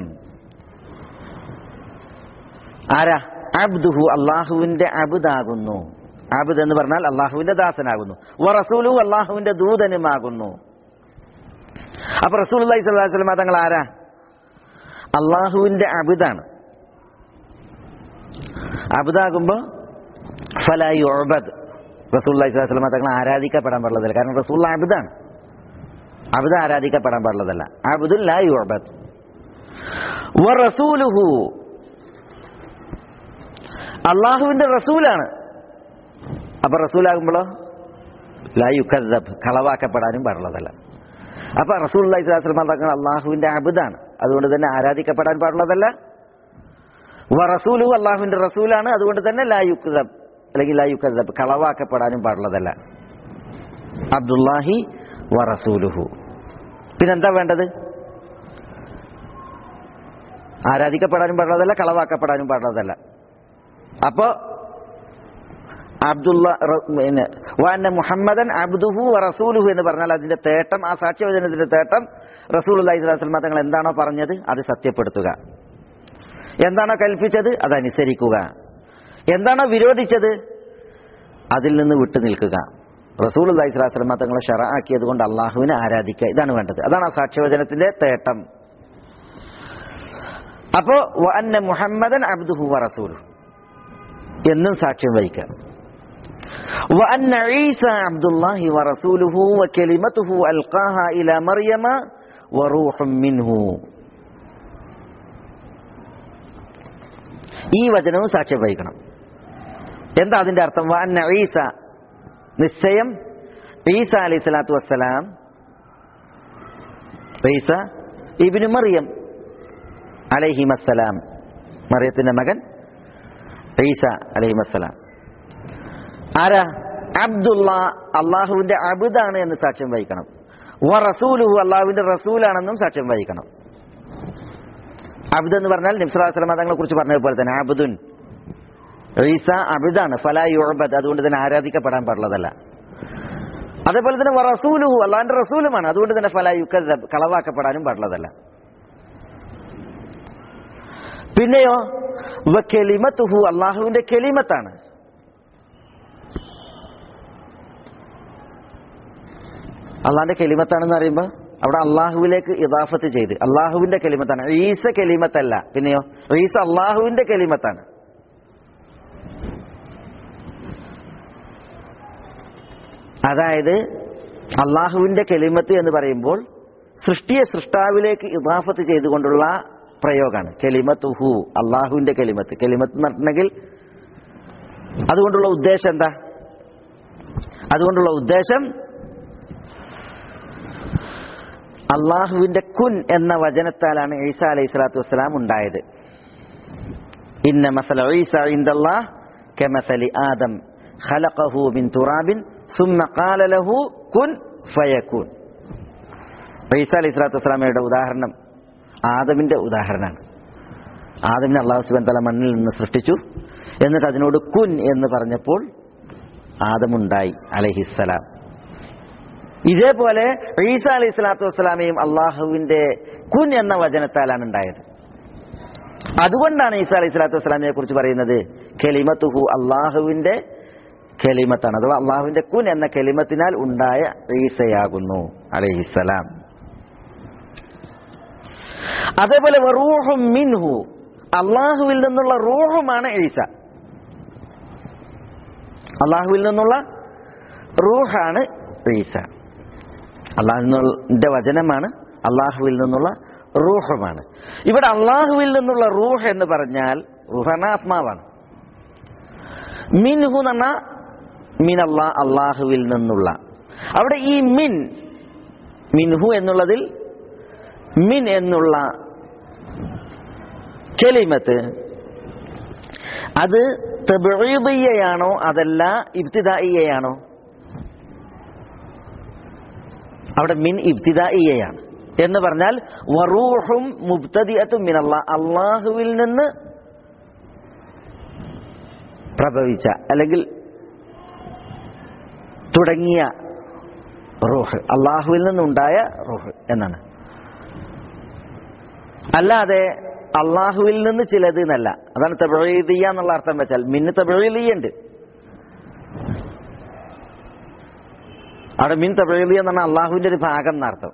ആരാ അബ്ദുഹു അള്ളാഹുവിന്റെ അബുദാകുന്നു അബുദ് എന്ന് പറഞ്ഞാൽ അള്ളാഹുവിന്റെ ദാസനാകുന്നു വ റസൂലുഹു അള്ളാഹുവിന്റെ ദൂതനുമാകുന്നു അപ്പൊ റസൂൽ അള്ളാഹി സ്വല്ലല്ലാഹു അലൈഹി വസല്ലം തങ്ങൾ ആരാ അള്ളാഹുവിന്റെ അബുദാണ് അബുദാകുമ്പോ ഫലായി ഒബദ് റസൂല്ലി സ്വലാസ്ലമ തങ്ങൾ ആരാധിക്കപ്പെടാൻ പാടുള്ളതല്ല കാരണം റസൂള്ള അബുദാണ് അബുദ ആരാധിക്കപ്പെടാൻ പാടുള്ളതല്ല അബുദുൽ ലാ യുഅബദ് വ റസൂലുഹു അള്ളാഹുവിന്റെ റസൂലാണ് അപ്പൊ റസൂലാകുമ്പോഴോ ലാ യുക്കദ്ദബ് കളവാക്കപ്പെടാനും പാടുള്ളതല്ല അപ്പൊ റസൂൽ അള്ളഹി സ്വലാസ്ലമ തങ്ങൾ അള്ളാഹുവിന്റെ അബുദാണ് അതുകൊണ്ട് തന്നെ ആരാധിക്കപ്പെടാൻ പാടുള്ളതല്ല വ റസൂലു അള്ളാഹുവിന്റെ റസൂലാണ് അതുകൊണ്ട് തന്നെ ലാ യുക്സബ് അല്ലെങ്കിൽ ലാ യുക്കസബ് കളവാക്കപ്പെടാനും പാടുള്ളതല്ല അബ്ദുല്ലാഹി വ റസൂലുഹു പിന്നെന്താ വേണ്ടത് ആരാധിക്കപ്പെടാനും പാടുള്ളതല്ല കളവാക്കപ്പെടാനും പാടുള്ളതല്ല അപ്പോ അബ്ദുള്ള റ- പിന്നെ വാന്ന മുഹമ്മദൻ അബ്ദുഹു വ റസൂലുഹു എന്ന് പറഞ്ഞാൽ അതിന്റെ തേട്ടം ആ സാക്ഷ്യവചനത്തിന്റെ തേട്ടം റസൂൽ അള്ളഹി സ്വലാസ്ലമ തങ്ങൾ എന്താണോ പറഞ്ഞത് അത് സത്യപ്പെടുത്തുക എന്താണോ കൽപ്പിച്ചത് അത് അനുസരിക്കുക എന്താണോ വിരോധിച്ചത് അതിൽ നിന്ന് വിട്ടു നിൽക്കുക റസൂൽ അള്ളഹി സ്വലാസ്ലമ തങ്ങളെ ഷറ ആക്കിയത് കൊണ്ട് അള്ളാഹുവിനെ ആരാധിക്കുക ഇതാണ് വേണ്ടത് അതാണ് ആ സാക്ഷ്യവചനത്തിന്റെ തേട്ടം അപ്പോ വ അന്ന മുഹമ്മദൻ അബ്ദുഹു വ റസൂലുഹു എന്നും സാക്ഷ്യം വഹിക്കാം وأن عيسى عبد الله ورسوله وكلمته ألقاها إلى مريم وروح منه ഈ വചനവും സാക്ഷ്യം വഹിക്കണം എന്താ അതിന്റെ അർത്ഥം വഅന്ന ഈസ നിശ്ചയം ഈസ അലൈഹി സ്വലാത്തു വസ്സലാം ഈസ ഇബ്നു മറിയം അലൈഹിമസ്സലാം മറിയത്തിന്റെ മകൻ ഈസ അലൈഹിമസ്സലാം ആരാ അബ്ദുള്ള അള്ളാഹുവിന്റെ അബുദാണ് എന്ന് സാക്ഷ്യം വഹിക്കണം വ റസൂലുഹു അള്ളാഹുവിന്റെ റസൂലാണെന്നും സാക്ഷ്യം വഹിക്കണം അബ്ദ് എന്ന് പറഞ്ഞാൽ നിംസലാസ്ലമ തങ്ങളെ കുറിച്ച് പറഞ്ഞതുപോലെ തന്നെ അബുദുൻ ഈസ അബുദാണ് ഫലാ യുഅബദ് അതുകൊണ്ട് തന്നെ ആരാധിക്കപ്പെടാൻ പാടുള്ളതല്ല അതേപോലെ തന്നെ വ റസൂലുഹു അള്ളാഹിന്റെ റസൂലുമാണ് അതുകൊണ്ട് തന്നെ ഫലാ യുക്കദബ് കളവാക്കപ്പെടാനും പാടുള്ളതല്ല പിന്നെയോ വ കെലിമത്തുഹു അള്ളാഹുവിന്റെ കെലിമത്താണ് അള്ളാഹിന്റെ കെലിമത്താണെന്ന് പറയുമ്പോൾ അവിടെ അള്ളാഹുവിലേക്ക് ഇദാഫത്ത് ചെയ്ത് അള്ളാഹുവിന്റെ കെലിമത്താണ് ഈസ കെലിമത്തല്ല പിന്നെയോ ഈസ അള്ളാഹുവിന്റെ കെലിമത്താണ് അതായത് അള്ളാഹുവിന്റെ കെലിമത്ത് എന്ന് പറയുമ്പോൾ സൃഷ്ടിയെ സൃഷ്ടാവിലേക്ക് ഇദാഫത്ത് ചെയ്തുകൊണ്ടുള്ള പ്രയോഗമാണ് കെലിമത്തുഹു അള്ളാഹുവിന്റെ കെലിമത്ത് കെലിമത്ത് എന്ന് പറഞ്ഞിട്ടുണ്ടെങ്കിൽ അതുകൊണ്ടുള്ള ഉദ്ദേശം എന്താ അതുകൊണ്ടുള്ള ഉദ്ദേശം അള്ളാഹുവിന്റെ കുൻ എന്ന വചനത്താലാണ് ഈസ അലൈഹി സ്വലാത്തു വസ്സലാം ഉണ്ടായത് ഇന്ന മസല ഈസ ഇൻദല്ലാഹ് കമസലി ആദം ഖലഖഹു മിൻ തുറാബിൻ സുമ്മ ഖാല ലഹു കുൻ ഫയകൂൻ ഈസ അലൈഹി സ്വലാത്തു വസ്സലാമയുടെ ഉദാഹരണം ആദമിന്റെ ഉദാഹരണമാണ് ആദമിനെ അള്ളാഹു സുബൻ തല മണ്ണിൽ നിന്ന് സൃഷ്ടിച്ചു എന്നിട്ട് അതിനോട് കുൻ എന്ന് പറഞ്ഞപ്പോൾ ആദമുണ്ടായി അലഹിസ്സലാം ഇതേപോലെ ഈസ അലൈഹി സ്വലാത്തു വസ്സലാമയും അള്ളാഹുവിന്റെ കുൻ എന്ന വചനത്താലാണ് ഉണ്ടായത് അതുകൊണ്ടാണ് ഈസ അലൈഹി സ്വലാത്തു വസ്സലാമിനെ കുറിച്ച് പറയുന്നത് കെലിമത്തുഹു അള്ളാഹുവിന്റെ കെലിമത്താണ് അഥവാ അള്ളാഹുവിന്റെ കുൻ എന്ന കെലിമത്തിനാൽ ഉണ്ടായ ഈസയാകുന്നു അലൈഹിസ്സലാം അതേപോലെ റൂഹും മിൻഹു അള്ളാഹുവിൽ നിന്നുള്ള റൂഹുമാണ് ഈസ അള്ളാഹുവിൽ നിന്നുള്ള റൂഹാണ് ഈസ അള്ളാഹുവിന്റെ വചനമാണ് അള്ളാഹുവിൽ നിന്നുള്ള റൂഹുമാണ് ഇവിടെ അള്ളാഹുവിൽ നിന്നുള്ള റൂഹ് എന്ന് പറഞ്ഞാൽ റൂഹാണ് ആത്മാവാണ് മിൻഹു എന്ന മിൻ അള്ളാ അള്ളാഹുവിൽ നിന്നുള്ള അവിടെ ഈ മിൻ മിൻഹു എന്നുള്ളതിൽ മിൻ എന്നുള്ള കെലിമത്ത് അത് തബീബിയയാണോ അതല്ല ഇബ്തിദായിയയാണോ അവിടെ മിൻ ഇബ്തിദായിയയാണ് എന്ന് പറഞ്ഞാൽ വറൂഹും മുബ്തദിഅത്തും മിൻ അള്ളാഹ് അള്ളാഹുവിൽ നിന്ന് പ്രഭവിച്ച അല്ലെങ്കിൽ തുടങ്ങിയ റൂഹ് അള്ളാഹുവിൽ നിന്നുണ്ടായ റൂഹ് എന്നാണ് അല്ലാതെ അള്ളാഹുവിൽ നിന്ന് ചിലത് എന്നല്ല അതാണ് തബീദിയ എന്നുള്ള അർത്ഥം വെച്ചാൽ മിന്ന് തബീലിയുണ്ട് അവിടെ മിൻ തബീലിയ എന്ന് പറഞ്ഞാൽ അള്ളാഹുവിന്റെ ഒരു ഭാഗം എന്നർത്ഥം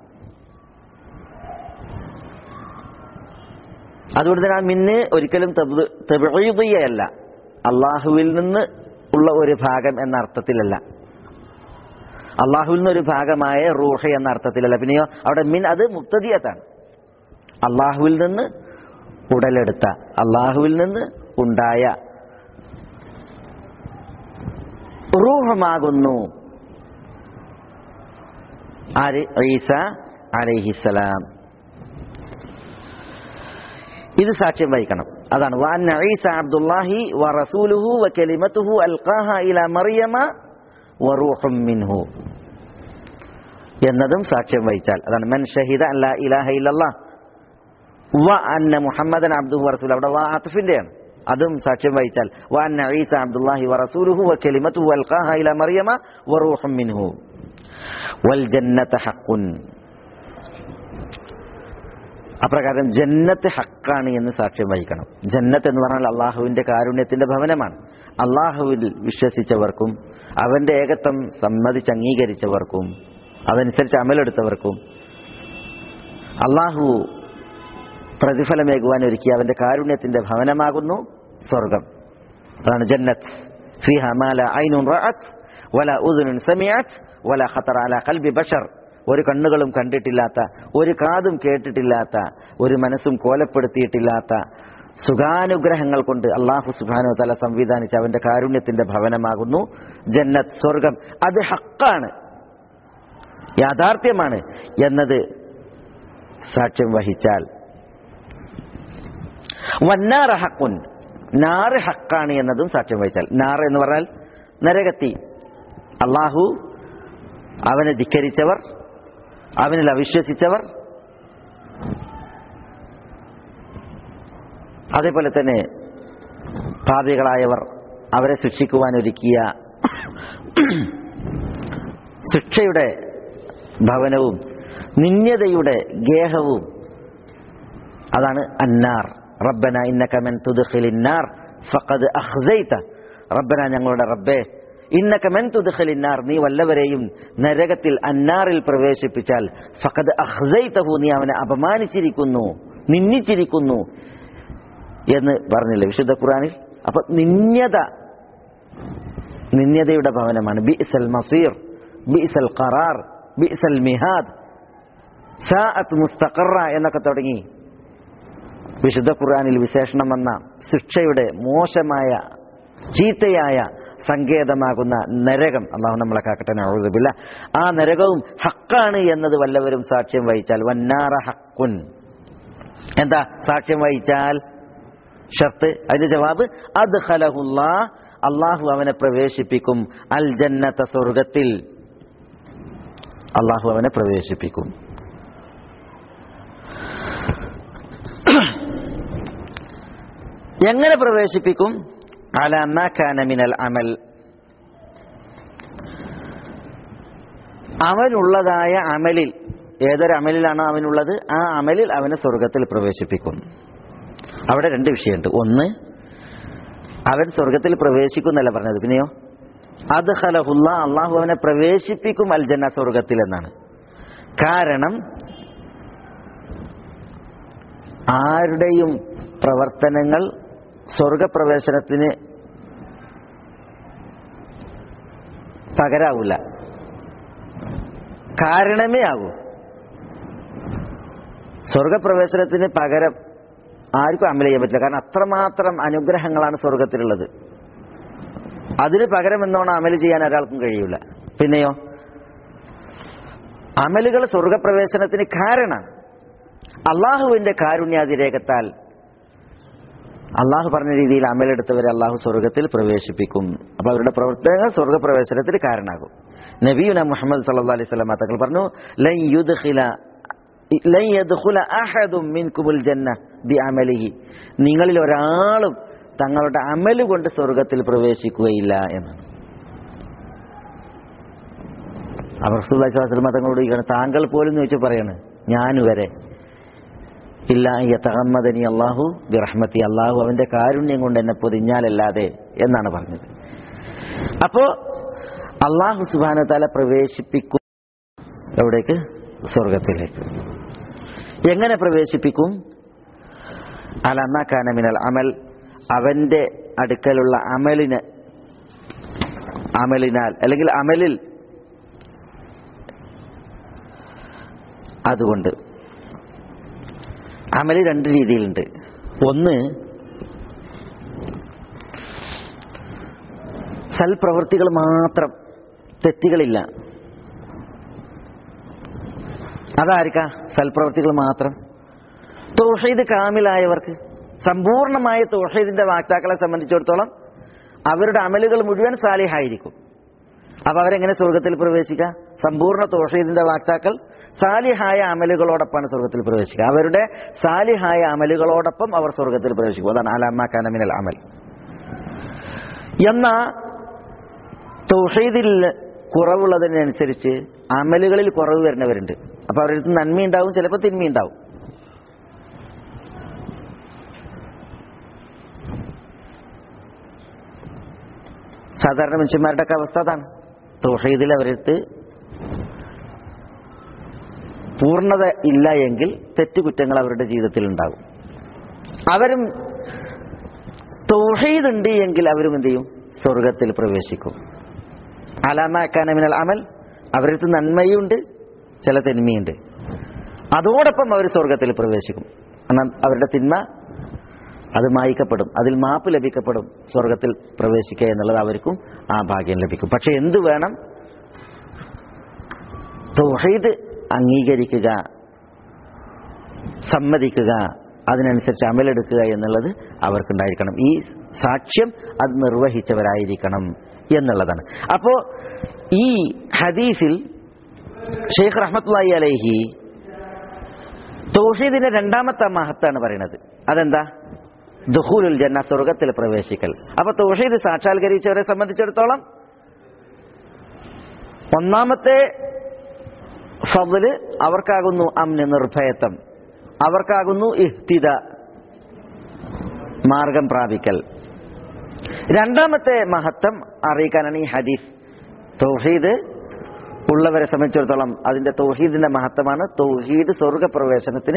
അതുകൊണ്ട് തന്നെ ആ മിന്ന് ഒരിക്കലും തബീദിയല്ല അള്ളാഹുവിൽ നിന്ന് ഉള്ള ഒരു ഭാഗം എന്ന അർത്ഥത്തിലല്ല അള്ളാഹുവിൽ നിന്ന് ഒരു ഭാഗമായ റൂഹ എന്ന അർത്ഥത്തിലല്ല പിന്നെയോ അവിടെ മിൻ അത് മുക്തദിയത്താണ് അള്ളാഹുവിൽ നിന്ന് ഉടലെടുത്ത അള്ളാഹുവിൽ നിന്ന് ഉണ്ടായ റൂഹമാകുന്നു ആര് ഈസ അലൈഹിസലാം ഇത് സാക്ഷ്യം വഹിക്കണം അതാണ് വഅന്ന ഈസ അബ്ദുല്ലാഹി വ റസൂലുഹു വ കലിമത്തുഹു അൽഖാഹ ഇല മറിയമ വ റൂഹും മിൻഹു എന്നതും സാക്ഷ്യം വഹിച്ചാൽ അതാണ് മൻ ഷഹിദ അല്ലാ ഇലാഹ ഇല്ലല്ലാഹ് വ അന്ന മുഹമ്മദൻ അബ്ദുഹു റസൂൽ അവിടെ വാ അത്ഫിന്റെയാണ് അതും സാക്ഷ്യം വഹിച്ചാൽ വ അന്ന ഈസ അബ്ദുല്ലാഹി വ റസൂലുഹു വ കലിമത്തുഹു അൽഖാഹ ഇല മറിയമ വ റൂഹും മിൻഹു വൽ ജന്നത ഹഖുൻ അപ്രകാരം ജന്നത്ത് ഹക്കാണ് എന്ന് സാക്ഷ്യം വഹിക്കണം ജന്നത്ത് എന്ന് പറഞ്ഞാൽ അള്ളാഹുവിന്റെ കാരുണ്യത്തിന്റെ ഭവനമാണ് അള്ളാഹുവിൽ വിശ്വസിച്ചവർക്കും അവന്റെ ഏകത്വം സമ്മതിച്ച് അംഗീകരിച്ചവർക്കും അതനുസരിച്ച് അമലെടുത്തവർക്കും അള്ളാഹു പ്രതിഫലമേകുവാൻ ഒരുക്കി അവന്റെ കാരുണ്യത്തിന്റെ ഭവനമാകുന്നു സ്വർഗം അതാണ് ജന്നത്ത് ഫിഹ മാല ഐനുൻ റഅത്ത് വല ഉദുനുൻ സമിഅത്ത് വല ഖത്തറ അല ഖൽബി ബഷർ ഒരു കണ്ണുകളും കണ്ടിട്ടില്ലാത്ത ഒരു കാതും കേട്ടിട്ടില്ലാത്ത ഒരു മനസ്സും കോലപ്പെടുത്തിയിട്ടില്ലാത്ത സുഖാനുഗ്രഹങ്ങൾ കൊണ്ട് അള്ളാഹു സുബാനു തല സംവിധാനിച്ച അവന്റെ കാരുണ്യത്തിന്റെ ഭവനമാകുന്നു ജന്നത്ത് സ്വർഗം അത് ഹക്കാണ് യാഥാർത്ഥ്യമാണ് എന്നത് സാക്ഷ്യം വഹിച്ചാൽ വന്നാറ ഹക്കുൻ നാറ് ഹക്കാണ് എന്നതും സാക്ഷ്യം വഹിച്ചാൽ നാറ് എന്ന് പറഞ്ഞാൽ നരകത്തി അള്ളാഹു അവനെ ധിക്കരിച്ചവർ അവനിൽ അവിശ്വസിച്ചവർ അതേപോലെ തന്നെ പാപികളായവർ അവരെ ശിക്ഷിക്കുവാൻ ഒരുക്കിയ ശിക്ഷയുടെ ഭവനവും നിന്യതയുടെ ഗേഹവും അതാണ് അന്നാർ റബ്ബന ഇന്നക മൻ തുദ്ഖിലിന്നാർ ഫഖദ് അഖ്സൈത റബ്ബന ഞങ്ങളുടെ റബ്ബേ ഇന്നക മൻ തുദ്ഖിലിന്നാർ നീ വല്ലവരെയും നരകത്തിൽ അന്നാറിൽ പ്രവേശിപ്പിച്ചാൽ ഫഖദ് അഖ്സൈതഹു നീ അവനെ അപമാനിച്ചിരിക്കുന്നു നിന്ദിച്ചിരിക്കുന്നു എന്ന് പറഞ്ഞില്ലേ വിശുദ്ധ ഖുറാനിൽ അപ്പൊ നിന്യത നിന്യതയുടെ ഭവനമാണ് ബിഅസൽ മസീർ ബിഅസൽ ഖറാർ ബിഅസൽ മിഹാദ് സാഅത്ത് മുസ്തഖറ എന്നൊക്കെ തുടങ്ങി വിശുദ്ധ ഖുർആനിൽ വിശേഷണം വന്ന ശിക്ഷയുടെ മോശമായ ചീത്തയായ സങ്കേതമാകുന്ന നരകം അള്ളാഹു നമ്മളെ കാക്കട്ടെ നഴുതുമില്ല ആ നരകവും ഹക്കാണ് എന്നത് വല്ലവരും സാക്ഷ്യം വഹിച്ചാൽ വന്നാറ ഹക്കുൻ എന്താ സാക്ഷ്യം വഹിച്ചാൽ ഷർത്ത് അതിന്റെ ജവാബ് അത് ഹലഹുല്ല അള്ളാഹു അവനെ പ്രവേശിപ്പിക്കും അൽ ജന്നത്ത സ്വർഗത്തിൽ അള്ളാഹു അവനെ പ്രവേശിപ്പിക്കും എങ്ങനെ പ്രവേശിപ്പിക്കും അലമിനൽ അമൽ അവനുള്ളതായ അമലിൽ ഏതൊരു അമലിലാണോ അവനുള്ളത് ആ അമലിൽ അവനെ സ്വർഗത്തിൽ പ്രവേശിപ്പിക്കും അവിടെ രണ്ട് വിഷയമുണ്ട് ഒന്ന് അവൻ സ്വർഗത്തിൽ പ്രവേശിക്കുന്നല്ല പറഞ്ഞത് പിന്നെയോ അത് ഹലഹുല്ല അള്ളാഹു അവനെ പ്രവേശിപ്പിക്കും അൽജന്ന സ്വർഗത്തിൽ എന്നാണ് കാരണം ആരുടെയും പ്രവർത്തനങ്ങൾ സ്വർഗപ്രവേശനത്തിന് പകരാവൂല കാരണമേ ആകൂ സ്വർഗപ്രവേശനത്തിന് പകരം ആർക്കും അമല ചെയ്യാൻ പറ്റില്ല കാരണം അത്രമാത്രം അനുഗ്രഹങ്ങളാണ് സ്വർഗത്തിലുള്ളത് അതിന് പകരം എന്നോണം അമല് ചെയ്യാൻ ഒരാൾക്കും കഴിയൂല പിന്നെയോ അമലുകൾ സ്വർഗപ്രവേശനത്തിന് കാരണം അള്ളാഹുവിന്റെ കാരുണ്യാതിരേകത്താൽ അള്ളാഹു പറഞ്ഞ രീതിയിൽ അമലെടുത്തവരെ അള്ളാഹു സ്വർഗത്തിൽ പ്രവേശിപ്പിക്കും അപ്പൊ അവരുടെ പ്രവർത്തനങ്ങൾ സ്വർഗപ്രവേശനത്തിന് കാരണമാകും നബിയുന മുഹമ്മദ് സല്ലാ അലൈഹി സ്വലാം തങ്ങൾ പറഞ്ഞു ലൻ യുദ്ഖില ലൻ യദ്ഖുല അഹദും മിൻകുമുൽ ജന്ന ബി അമലിഹി നിങ്ങളിൽ ഒരാളും തങ്ങളുടെ അമല് കൊണ്ട് സ്വർഗത്തിൽ പ്രവേശിക്കുകയില്ല എന്നാണ് അവർ സുല്ലാസ്ലാം തങ്ങളോട് ചോദിക്കണം താങ്കൾ പോലും ചോദിച്ചു പറയാണ് ഞാൻ വരെ ഇല്ല യത്തഹമ്മദനി അള്ളാഹു ബിറഹ്മത്തി അള്ളാഹു അവന്റെ കാരുണ്യം കൊണ്ട് എന്നെ പൊതിഞ്ഞാലല്ലാതെ എന്നാണ് പറഞ്ഞത് അപ്പോ അള്ളാഹു സുബാന തല പ്രവേശിപ്പിക്കും എവിടേക്ക് സ്വർഗത്തിലേക്ക് എങ്ങനെ പ്രവേശിപ്പിക്കും അലന്നാക്കാനമിനൽ അമൽ അവന്റെ അടുക്കലുള്ള അമലിന് അമലിനാൽ അല്ലെങ്കിൽ അമലിൽ അതുകൊണ്ട് അമല് രണ്ട് രീതിയിലുണ്ട് ഒന്ന് സൽപ്രവൃത്തികൾ മാത്രം തെറ്റുകളില്ല അതായിരിക്കാ സൽപ്രവൃത്തികൾ മാത്രം തൗഹീദ് കാമിലായവർക്ക് സമ്പൂർണമായ തൗഹീദിന്റെ വാക്താക്കളെ സംബന്ധിച്ചിടത്തോളം അവരുടെ അമലുകൾ മുഴുവൻ സാലിഹായിരിക്കും അപ്പൊ അവരെങ്ങനെ സ്വർഗത്തിൽ പ്രവേശിക്കുക സമ്പൂർണ്ണ തൗഹീദിന്റെ വാക്താക്കൾ സാലിഹായ അമലുകളോടൊപ്പമാണ് സ്വർഗത്തിൽ പ്രവേശിക്കുക അവരുടെ സാലിഹായ അമലുകളോടൊപ്പം അവർ സ്വർഗത്തിൽ പ്രവേശിക്കും അതാണ് അലാമ കനമിനൽ അമൽ എന്ന തൗഹീദിൽ കുറവുള്ളതിനനുസരിച്ച് അമലുകളിൽ കുറവ് വരുന്നവരുണ്ട് അപ്പൊ അവരുടെ അടുത്ത് നന്മയുണ്ടാവും ചിലപ്പോൾ തിന്മയുണ്ടാവും സാധാരണ മനുഷ്യന്മാരുടെ ഒക്കെ അവസ്ഥ അതാണ് തൗഹീദിൽ അവരടുത്ത് പൂർണ്ണത ഇല്ല എങ്കിൽ തെറ്റുകുറ്റങ്ങൾ അവരുടെ ജീവിതത്തിൽ ഉണ്ടാകും അവരും തൗഹീദ് ഉണ്ട് എങ്കിൽ അവരും എന്ത് ചെയ്യും സ്വർഗത്തിൽ പ്രവേശിക്കും അലാമ അക്കാനമിനൽ അമൽ അവരടുത്ത് നന്മയുണ്ട് ചില തിന്മയുണ്ട് അതോടൊപ്പം അവർ സ്വർഗത്തിൽ പ്രവേശിക്കും എന്നാൽ അവരുടെ തിന്മ അത് മായിക്കപ്പെടും അതിൽ മാപ്പ് ലഭിക്കപ്പെടും സ്വർഗത്തിൽ പ്രവേശിക്കുക എന്നുള്ളത് അവർക്കും ആ ഭാഗ്യം ലഭിക്കും പക്ഷെ എന്ത് വേണം തൗഹീദ് അംഗീകരിക്കുക സമ്മതിക്കുക അതിനനുസരിച്ച് അമലെടുക്കുക എന്നുള്ളത് അവർക്കുണ്ടായിരിക്കണം ഈ സാക്ഷ്യം അത് നിർവഹിച്ചവരായിരിക്കണം എന്നുള്ളതാണ് അപ്പോ ഈ ഹദീസിൽ ഷെയ്ഖ് റഹ്മത്തുള്ളി അലൈഹി തൗഹീദിന്റെ രണ്ടാമത്തെ മഹത്താണ് പറയുന്നത് അതെന്താ ദുഹൂലുൽ ജന്ന സ്വർഗത്തിൽ പ്രവേശിക്കൽ അപ്പൊ തൗഹീദ് സാക്ഷാത്കരിച്ചവരെ സംബന്ധിച്ചിടത്തോളം ഒന്നാമത്തെ ഫضല് അവർക്കാകുന്നു അമ്ന് നിർഭയത്വം അവർക്കാകുന്നു ഇഹ്തിദ മാർഗം പ്രാപിക്കൽ രണ്ടാമത്തെ മഹത്വം അറിയിക്കാനാണ് ഈ ഹദീസ് തൗഹീദ് ഉള്ളവരെ സംബന്ധിച്ചിടത്തോളം അതിന്റെ തൗഹീദിന്റെ മഹത്വമാണ് തൗഹീദ് സ്വർഗപ്രവേശനത്തിന്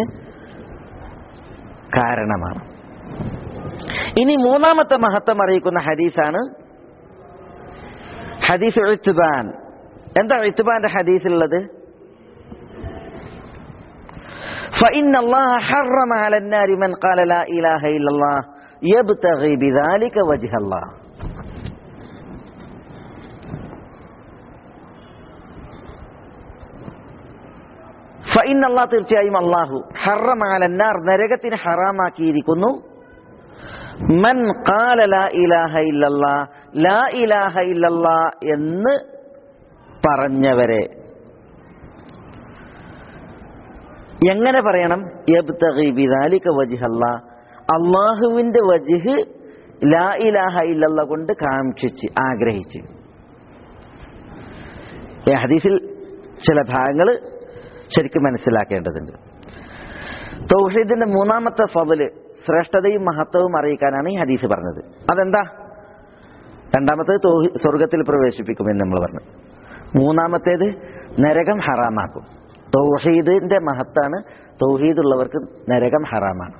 കാരണമാണ് ഇനി മൂന്നാമത്തെ മഹത്വം അറിയിക്കുന്ന ഹദീസാണ് ഹദീസ് ഇത്തുബാൻ എന്താ ഇത്തുബാന്റെ ഹദീസിലുള്ളത് فإن الله حرم على النار من قال لا إله إلا الله يبتغي بذلك وجه الله ഫൈൻ അള്ളാഹ് തീർച്ചയായും അള്ളാഹു ഹറം അലന്നാർ നരകത്തിന് ഹറാമാക്കിയിരിക്കുന്നു മൻ ഖാല ലാ ഇലാഹ ഇല്ലല്ലാ ലാ ഇലാഹ ഇല്ലല്ലാ എന്ന് പറഞ്ഞവരെ എങ്ങനെ പറയണം യബ്തഗി ബിദാലിക വജ്ഹല്ലാ അള്ളാഹുവിന്റെ വജ്ഹ് ലാ ഇലാഹ ഇല്ലല്ല കൊണ്ട് കാക്ഷിച്ച് ആഗ്രഹിച്ച് ഈ ഹദീസിൽ ചില ഭാഗങ്ങൾ ശരിക്കും മനസ്സിലാക്കേണ്ടതുണ്ട് തൗഹീദിന്റെ മൂന്നാമത്തെ ഫضല് ശ്രേഷ്ഠതയും മഹത്വവും അറിയിക്കാനാണ് ഈ ഹദീസ് പറഞ്ഞത് അതെന്താ രണ്ടാമത്തേത് തൗഹീ- സ്വർഗത്തിൽ പ്രവേശിപ്പിക്കുമെന്ന് നമ്മൾ പറഞ്ഞു മൂന്നാമത്തേത് നരകം ഹറാമാക്കും തൗഹീദിന്റെ മഹത്താണ് തൗഹീദ് ഉള്ളവർക്ക് നരകം ഹറാമാണ്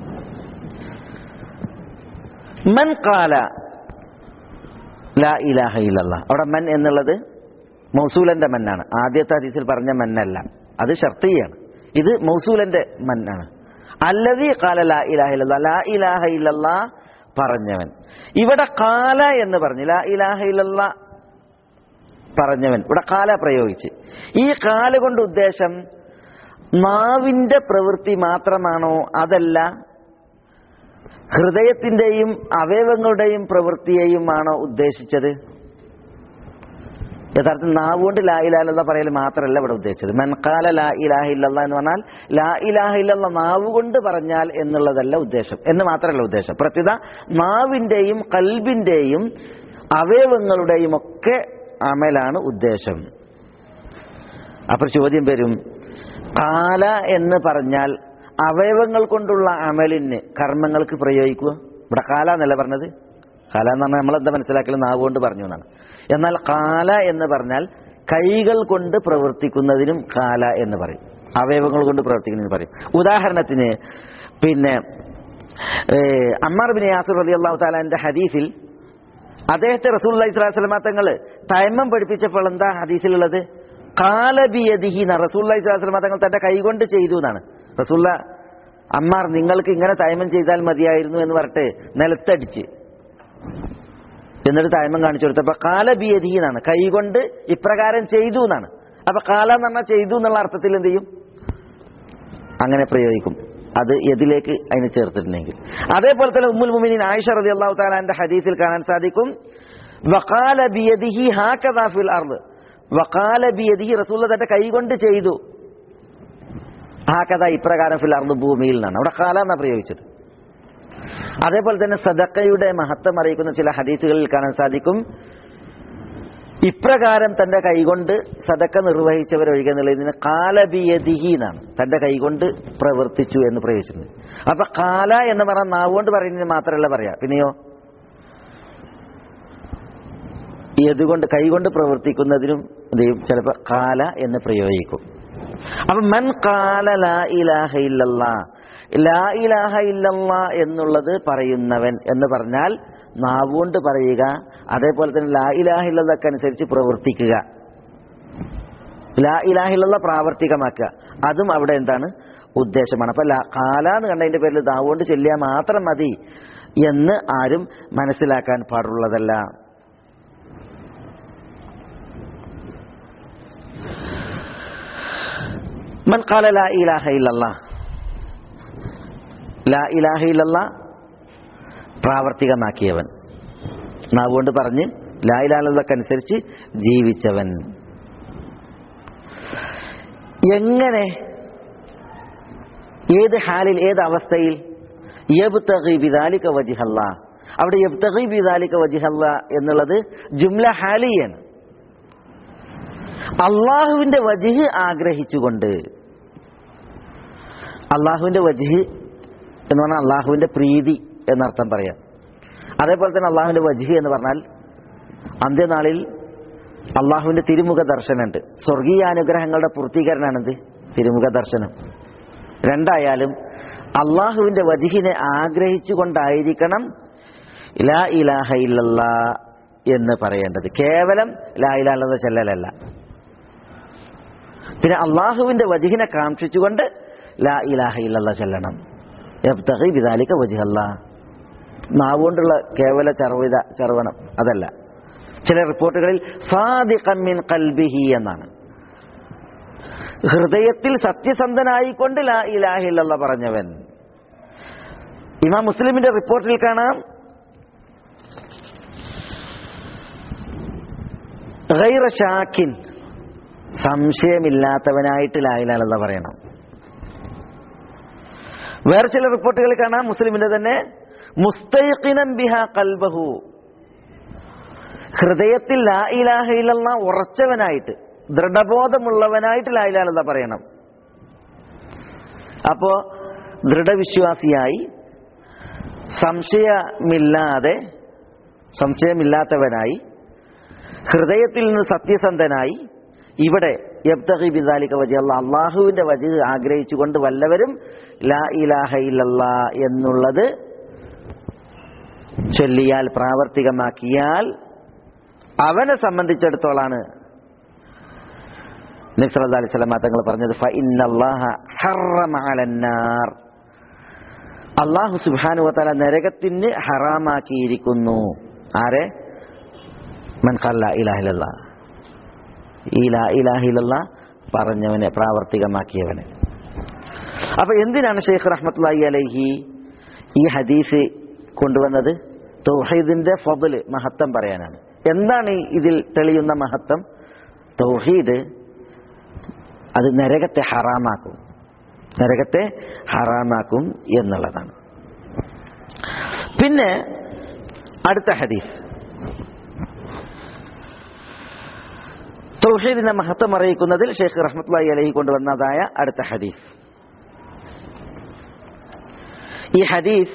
മൻ കാല ലാ ഇലാഹ ഇല്ലല്ലാ അവിടെ മൻ എന്നുള്ളത് മൗസൂലന്റെ മന്നാണ് ആദ്യത്തെ ഹദീസിൽ പറഞ്ഞ മന്നല്ല അത് ഷർത്തിയാണ് ഇത് മൗസൂലന്റെ മന്നാണ് അല്ലതി കാല ലാ ഇലാഹ ഇല്ലല്ലാ ലാ ഇലാഹ ഇല്ലല്ലാ പറഞ്ഞവൻ ഇവിടെ കാല എന്ന് പറഞ്ഞു ലാ ഇലാഹ ഇല്ലല്ലാ പറഞ്ഞവൻ ഇവിടെ കാല പ്രയോഗിച്ച് ഈ കാല കൊണ്ട് ഉദ്ദേശം നാവിന്റെ പ്രവൃത്തി മാത്രമാണോ അതല്ല ഹൃദയത്തിന്റെയും അവയവങ്ങളുടെയും പ്രവൃത്തിയെയുമാണോ ഉദ്ദേശിച്ചത് യഥാർത്ഥത്തിൽ നാവ് കൊണ്ട് ലാ ഇലാഹ ഇല്ലല്ലാ പറയൽ മാത്രമല്ല ഇവിടെ ഉദ്ദേശിച്ചത് മൻകാല ലാ ഇലാഹ ഇല്ലല്ലാ എന്ന് പറഞ്ഞാൽ ലാ ഇലാഹ ഇല്ലല്ലാ നാവ് കൊണ്ട് പറഞ്ഞാൽ എന്നുള്ളതല്ല ഉദ്ദേശം എന്ന് മാത്രമല്ല ഉദ്ദേശം പ്രത്യുത നാവിന്റെയും കൽബിന്റെയും അവയവങ്ങളുടെയും ഒക്കെ അമലാണ് ഉദ്ദേശം അപ്പൊ ചോദ്യം വരും കാല എന്ന് പറഞ്ഞാൽ അവയവങ്ങൾ കൊണ്ടുള്ള അമലിന് കർമ്മങ്ങൾക്ക് പ്രയോഗിക്കുക ഇവിടെ കാല എന്നല്ല പറഞ്ഞത് കാല എന്ന് പറഞ്ഞാൽ നമ്മളെന്താ മനസ്സിലാക്കൽ നാവ് കൊണ്ട് പറഞ്ഞു എന്നാണ് എന്നാൽ കാല എന്ന് പറഞ്ഞാൽ കൈകൾ കൊണ്ട് പ്രവർത്തിക്കുന്നതിനും കാല എന്ന് പറയും അവയവങ്ങൾ കൊണ്ട് പ്രവർത്തിക്കുന്നതിന് പറയും ഉദാഹരണത്തിന് പിന്നെ ഏഹ്, അമ്മാർ ബിൻ യാസുർ റലി അള്ളാഹു താലാന്റെ ഹദീസിൽ അദ്ദേഹത്തെ റസൂൽ അലൈഹി സ്വലാമ തങ്ങൾ തയമ്മം പഠിപ്പിച്ചപ്പോൾ എന്താ ഹദീസിലുള്ളത് കാലബിയദിഹി റസൂൽ അലൈഹി സ്വലാമ തങ്ങൾ തന്റെ കൈകൊണ്ട് ചെയ്തു എന്നാണ് റസൂല്ല അമ്മാർ നിങ്ങൾക്ക് ഇങ്ങനെ തയമം ചെയ്താൽ മതിയായിരുന്നു എന്ന് പറഞ്ഞിട്ട് നിലത്തടിച്ച് എന്നിട്ട് തയമം കാണിച്ചു കൊടുത്തപ്പോ കാലബിയദിഹി എന്നാണ് കൈകൊണ്ട് ഇപ്രകാരം ചെയ്തു എന്നാണ് അപ്പൊ കാല എന്ന് പറഞ്ഞാൽ ചെയ്തു എന്നുള്ള അർത്ഥത്തിൽ എന്ത് ചെയ്യും അങ്ങനെ പ്രയോഗിക്കും അത് എതിലേക്ക് അതിനെ ചേർത്തിട്ടുണ്ടെങ്കിൽ അതേപോലെ തന്നെ ഉമ്മുൽ മുമിനീൻ ആയിഷ റതി അള്ളാഹു താലാന്റെ ഹദീസിൽ കാണാൻ സാധിക്കും വഖാല ബിയദിഹി ഹാക്കദാ ഫിൽ അർദ് വഖാല ബിയദിഹി റസൂൽ തന്റെ കൈകൊണ്ട് ചെയ്തു ഹാക്കഥ ഇപ്രകാരം ഫിൽ അർദ് ഭൂമിയിൽ നിന്നാണ് അവിടെ കാല എന്നാ പ്രയോഗിച്ചത് അതേപോലെ തന്നെ സദക്കയുടെ മഹത്വം അറിയിക്കുന്ന ചില ഹദീസുകളിൽ കാണാൻ സാധിക്കും ഇപ്രകാരം തന്റെ കൈകൊണ്ട് സദക്ക നിർവഹിച്ചവരൊഴികെ എന്നുള്ളതിന് കാലബിയതിഹി എന്നാണ് തന്റെ കൈകൊണ്ട് പ്രവർത്തിച്ചു എന്ന് പ്രയോഗിച്ചിട്ടുണ്ട് അപ്പൊ കാല എന്ന് പറഞ്ഞാൽ നാവുകൊണ്ട് പറയുന്നതിന് മാത്രമല്ല പറയാ പിന്നെയോ ഏതുകൊണ്ട് കൈകൊണ്ട് പ്രവർത്തിക്കുന്നതിനും ദൈവം ചിലപ്പോൾ കാല എന്ന് പ്രയോഗിക്കും അപ്പൊ മൻ കാല ലാ ഇലാഹ ഇല്ലല്ലാ ലാ ഇലാഹ ഇല്ലല്ലാ എന്നുള്ളത് പറയുന്നവൻ എന്ന് പറഞ്ഞാൽ നാവുകൊണ്ട് പറയുക അതേപോലെ തന്നെ ലാ ഇലാഹ ഇല്ലതൊക്കെ അനുസരിച്ച് പ്രവർത്തിക്കുക ലാ ഇലാഹ ഇല്ലല്ല പ്രാവർത്തികമാക്കുക അതും അവിടെ എന്താണ് ഉദ്ദേശമാണ് അപ്പൊ ലാ- കാല എന്ന് കണ്ടതിന്റെ പേരിൽ നാവുകൊണ്ട് ചെല്ലിയാൽ മാത്രം മതി എന്ന് ആരും മനസ്സിലാക്കാൻ പാടുള്ളതല്ല മൻ ഖാല ലാ ഇലാഹ ഇല്ലല്ലാ ലാ ഇലാഹ ഇല്ലല്ലാ പ്രാവർത്തികമാക്കിയവൻ നാവുകൊണ്ട് പറഞ്ഞ് ലാ ഇലാഹതൊക്കെ അനുസരിച്ച് ജീവിച്ചവൻ എങ്ങനെ ഏത് ഹാലിൽ ഏത് അവസ്ഥയിൽ യബ്തഗി ബിദാലിക വജിഹല്ല അവിടെ യബ്തഗി ബിദാലിക വജിഹല്ല എന്നുള്ളത് ജുംല ഹാലിയാണ് അള്ളാഹുവിന്റെ വജിഹ് ആഗ്രഹിച്ചുകൊണ്ട് അള്ളാഹുവിന്റെ വജിഹ് എന്ന് പറഞ്ഞാൽ അള്ളാഹുവിന്റെ പ്രീതി എന്നർത്ഥം പറയാം അതേപോലെ തന്നെ അള്ളാഹുവിന്റെ വജിഹ് എന്ന് പറഞ്ഞാൽ അന്ത്യനാളിൽ അള്ളാഹുവിന്റെ തിരുമുഖ ദർശനമുണ്ട് സ്വർഗീയ അനുഗ്രഹങ്ങളുടെ പൂർത്തീകരണമാണിത് തിരുമുഖ ദർശനം രണ്ടായാലും അള്ളാഹുവിന്റെ വജിഹിനെ ആഗ്രഹിച്ചുകൊണ്ടായിരിക്കണം ലാ ഇലാഹ ഇല്ലല്ലാ എന്ന് പറയേണ്ടത് കേവലം ലാ ഇലാഹ ചെല്ലലല്ല പിന്നെ അള്ളാഹുവിന്റെ വജിഹിനെ കാക്ഷിച്ചുകൊണ്ട് ലാ ഇലാഹ ഇല്ലല്ലാ ചെല്ലണം യബ്തഗി ബിദാലിക വജിഹല്ല നാവുകൊണ്ടുള്ള കേവല ചർവിത ചർവണം അതല്ല ചില റിപ്പോർട്ടുകളിൽ സാദിഖൻ മിൻ ഖൽബിഹി എന്നാണ് ഹൃദയത്തിൽ സത്യസന്ധനായിക്കൊണ്ട് ലാ ഇലാഹ ഇല്ലല്ലാ പറഞ്ഞവൻ ഇമാം മുസ്ലിമിന്റെ റിപ്പോർട്ടിൽ കാണാം ഗൈറ ഷാക്കിൻ സംശയമില്ലാത്തവനായിട്ട് ലാ ഇലാഹ ഇല്ലല്ലാ പറയണം വേറെ ചില റിപ്പോർട്ടുകൾ കാണാം മുസ്ലിമിന്റെ തന്നെ മുസ്തൈഖിനം ബിഹ കൽബഹു ഹൃദയത്തിൽ ലാ ഇലാഹ ഇല്ലല്ലാ ഉറച്ചവനായിട്ട് ദൃഢബോധമുള്ളവനായിട്ട് ലാ ഇലാഹ ഇല്ലല്ലാ പറയണം അപ്പോ ദൃഢവിശ്വാസിയായി സംശയമില്ലാതെ സംശയമില്ലാത്തവനായി ഹൃദയത്തിൽ നിന്ന് സത്യസന്ധനായി ഇവിടെ യബ്തഗി ബിദാലിക വജി അല്ലാ അള്ളാഹുവിന്റെ വജി ആഗ്രഹിച്ചുകൊണ്ട് വല്ലവരും ലാ ഇലാഹ ഇല്ലല്ലാ എന്നുള്ളത് ചൊല്ലിയാൽ പ്രാവർത്തികമാക്കിയാൽ അവനെ സംബന്ധിച്ചിടത്തോളാണ് നബ്സല്ലാ അലൈഹി സ്വലമ തങ്ങൾ പറഞ്ഞത് ഫ ഇന്നല്ലാഹ ഹറമ അലന്നാർ അള്ളാഹു സുബ്ഹാനു വതആല നരകത്തിന് ഹറാമാക്കിയിരിക്കുന്നു ആരെ മൻ ഖല്ല ഇലാഹിലല്ല ഈ ലാ ഇലാഹിലല്ല പറഞ്ഞവനെ പ്രാവർത്തികമാക്കിയവനെ അപ്പൊ എന്തിനാണ് ഷെയ്ഖ് റഹ്മത്തുള്ളാഹി അലൈഹി ഈ ഹദീസ് കൊണ്ടുവന്നത് തൗഹീദിന്റെ ഫضല് മഹത്വം പറയാനാണ് എന്താണ് ഈ ഇതിൽ തെളിയുന്ന മഹത്വം തൗഹീദ് അത് നരകത്തെ ഹറാമാക്കും നരകത്തെ ഹറാമാക്കും എന്നുള്ളതാണ് പിന്നെ അടുത്ത ഹദീസ് തൗഹീദിന്റെ മഹത്വം അറിയിക്കുന്നതിൽ ഷെയ്ഖ് റഹ്മത്തുള്ളാഹി അലൈഹി കൊണ്ടുവന്നതായ അടുത്ത ഹദീസ് ഈ ഹദീസ്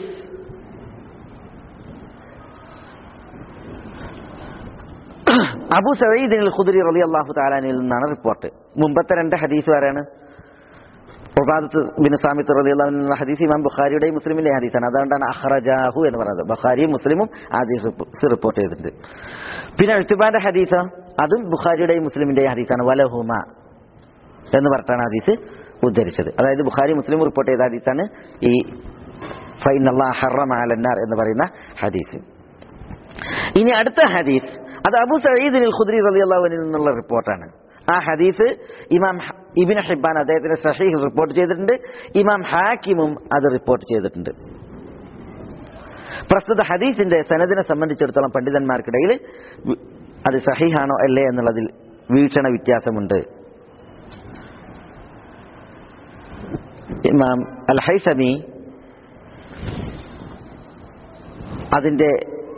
അബു സഈദ് അൽ ഖുദരി റളിയല്ലാഹു തആലാനിൽ നിന്നാണ് റിപ്പോർട്ട് മുമ്പത്തെ രണ്ട് ഹദീസ് ആരാണ് ഉബാദത്ത് ബിൻ സാമിത്ത് റളിയല്ലാഹു അൻഹു ഹദീസ് ഇമാം ബുഖാരിയുടെയും മുസ്ലിമിന്റെ ഹദീസാണ് അതുകൊണ്ടാണ് അഖ്റജാഹു എന്ന് പറയുന്നത് ബുഖാരിയും മുസ്ലിമും ആ ഹദീസ് റിപ്പോർട്ട് ചെയ്തിട്ടുണ്ട് പിന്നെ എഴുത്തുബാന്റെ ഹദീസ് അതും ബുഖാരിയുടെയും മുസ്ലിമിന്റെയും ഹദീസാണ് വലഹുമ എന്ന് പറഞ്ഞിട്ടാണ് ഹദീസ് ഉദ്ധരിച്ചത് അതായത് ബുഖാരി മുസ്ലിം റിപ്പോർട്ട് ചെയ്ത ഹദീസാണ് ഈ ഫൈനല്ലാഹ ഹറമ അലന്നാർ എന്ന് പറയുന്ന ഹദീസ് ഇനി അടുത്ത ഹദീസ് അത് അബു സയ്യിദ് അൽ ഖുദ്രി റളിയല്ലാഹു അൻഹു നിന്നുള്ള റിപ്പോർട്ടാണ് ആ ഹദീസ് ഇമാം ഇബിൻ ഹിബാൻ അദ്ദേഹത്തിന്റെ സഹീഹ് റിപ്പോർട്ട് ചെയ്തിട്ടുണ്ട് ഇമാം ഹാക്കിമും അത് റിപ്പോർട്ട് ചെയ്തിട്ടുണ്ട് പ്രസ്തുത ഹദീസിന്റെ സനദിനെ സംബന്ധിച്ചിടത്തോളം പണ്ഡിതന്മാർക്കിടയിൽ വി- അത് സഹീഹാണോ അല്ലേ എന്നുള്ളതിൽ വീക്ഷണ വ്യത്യാസമുണ്ട് ഇമാം അൽ ഹൈസമി അതിന്റെ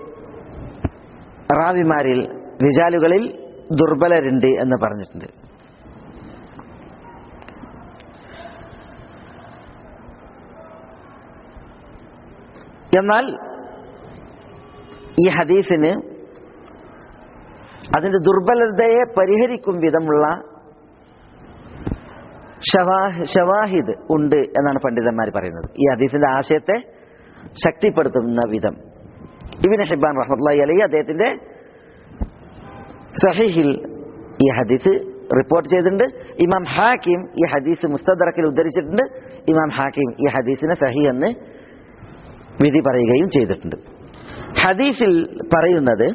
റാവിമാരിൽ റിജാലുകളിൽ ദുർബലരുണ്ട് എന്ന് പറഞ്ഞിട്ടുണ്ട് എന്നാൽ ഈ ഹദീസിന് അതിന്റെ ദുർബലതയെ പരിഹരിക്കും വിധമുള്ള ഷവാഹ് ഷവാഹിദ് ഉണ്ട് എന്നാണ് പണ്ഡിതന്മാർ പറയുന്നത് ഈ ഹദീസിന്റെ ആശയത്തെ ശക്തിപ്പെടുത്തുന്ന വിധം ഇബിൻ ഹിബാൻ റഹ്മത്തുള്ളാഹി അലൈഹി അദ്ദേഹത്തിന്റെ സഹീഹിൽ ഈ ഹദീസ് റിപ്പോർട്ട് ചെയ്തിട്ടുണ്ട് ഇമാം ഹാക്കിം ഈ ഹദീസ് മുസ്തദറക്കിൽ ഉദ്ധരിച്ചിട്ടുണ്ട് ഇമാം ഹാക്കിം ഈ ഹദീസിനെ സഹി എന്ന് വിധി പറയുകയും ചെയ്തിട്ടുണ്ട് ഹദീസിൽ പറയുന്നത്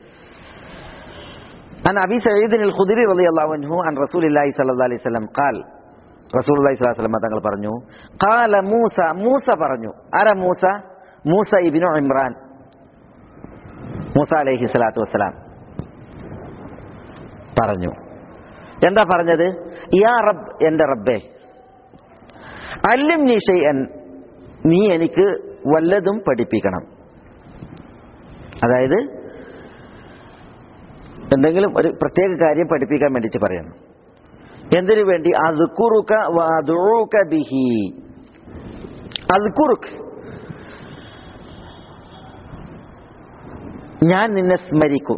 عن أبي سعيد الخدري رضي الله عنه عن رسول الله صلى الله عليه وسلم قال റസൂൽ അലൈഹി സ്വലാസ്ലം തങ്ങൾ പറഞ്ഞു കാല മൂസ മൂസ പറഞ്ഞു ആര മൂസ മൂസ ഇബിനു ഇമ്രാൻ മൂസ അലൈഹി സ്വലാത്തു വസ്സലാം പറഞ്ഞു എന്താ പറഞ്ഞത് യാ റബ്ബ് എന്റെ റബ്ബേ അല്ലും നീ ഷെയ്യൻ നീ എനിക്ക് വല്ലതും പഠിപ്പിക്കണം അതായത് എന്തെങ്കിലും ഒരു പ്രത്യേക കാര്യം പഠിപ്പിക്കാൻ വേണ്ടിയിട്ട് പറയണം എന്തിനു വേണ്ടി അദ്കുറുക വഅദുഉക ബിഹി അദ്കുറുക് ഞാൻ നിന്നെ സ്മരിക്കും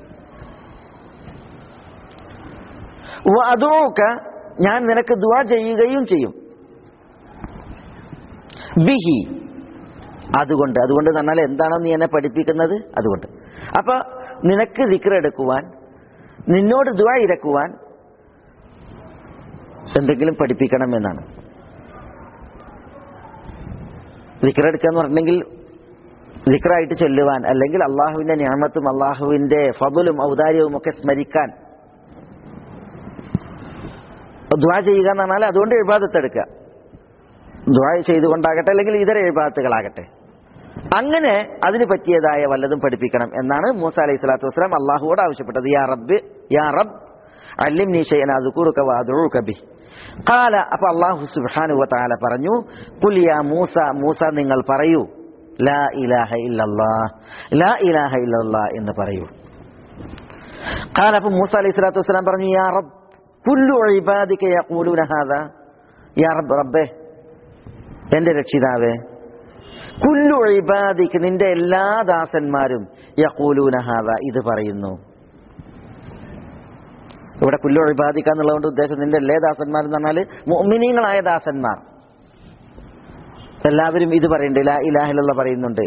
വഅദുഉക ഞാൻ നിനക്ക് ദുആ ചെയ്യുകയും ചെയ്യും ബിഹി അതുകൊണ്ട് അതുകൊണ്ട് എന്ന് പറഞ്ഞാൽ എന്താണോ നീ എന്നെ പഠിപ്പിക്കുന്നത് അതുകൊണ്ട് അപ്പൊ നിനക്ക് ദിക്റെടുക്കുവാൻ നിന്നോട് ദുആ ഇരക്കുവാൻ എന്തെങ്കിലും പഠിപ്പിക്കണം എന്നാണ് ദിക്റെടുക്കുക എന്ന് പറഞ്ഞിട്ടുണ്ടെങ്കിൽ ദിക്റായിട്ട് ചൊല്ലുവാൻ അല്ലെങ്കിൽ അള്ളാഹുവിന്റെ ഞാമത്തും അള്ളാഹുവിന്റെ ഫബലും ഔദാര്യവും ഒക്കെ സ്മരിക്കാൻ ദ്വാ ചെയ്യുക എന്ന് പറഞ്ഞാൽ അതുകൊണ്ട് എഴുപാദത്തെടുക്കുക ദ്വാ ചെയ്തുകൊണ്ടാകട്ടെ അല്ലെങ്കിൽ ഇതര എഴുപാദത്തുകളാകട്ടെ അങ്ങനെ അതിന് പറ്റിയതായ വല്ലതും പഠിപ്പിക്കണം എന്നാണ് മൂസ അലൈഹി സ്വലാത്തു വസ്സലാം അള്ളാഹുവോട് ആവശ്യപ്പെട്ടത് യാ റബ്ബ് യാ റബ്ബ് അല്ലിം നീ ഷൈഅൻ അദ്കുറുക വഅദുഉക ബി ഖാല അപ്പോൾ അല്ലാഹു സുബ്ഹാനഹു വതആല പറഞ്ഞു ഖുൽ യാ മൂസ മൂസ നിങ്ങൾ പറയൂ ലാ ഇലാഹ ഇല്ലല്ലാഹ് ലാ ഇലാഹ ഇല്ലല്ലാഹ് എന്ന് പറയൂ ഖാല അപ്പോൾ മൂസ അലൈഹി സ്വലാത്തു വസ്സലാം പറഞ്ഞു യാ റബ്ബ് കുല്ലു ഇബാദിക യഖൂലൂന ഹാദാ യാ റബ്ബ് റബ്ബേ എന്റെ രക്ഷിതാവേ കുല്ലു ഇബാദിക്ക് നിന്റെ എല്ലാ ദാസന്മാരും യഖൂലൂന ഹാദാ ഇത് പറയുന്നു ഇവിടെ കുല്ലു ഇബാദിക്ക എന്നുള്ളതുകൊണ്ട് ഉദ്ദേശം നിന്റെ എല്ലാ ദാസന്മാരെന്ന് പറഞ്ഞാൽ മുഅ്മിനീങ്ങളായ ദാസന്മാർ എല്ലാവരും ഇത് പറയുന്നുണ്ട് ലാ ഇലാഹിലുള്ള പറയുന്നുണ്ട്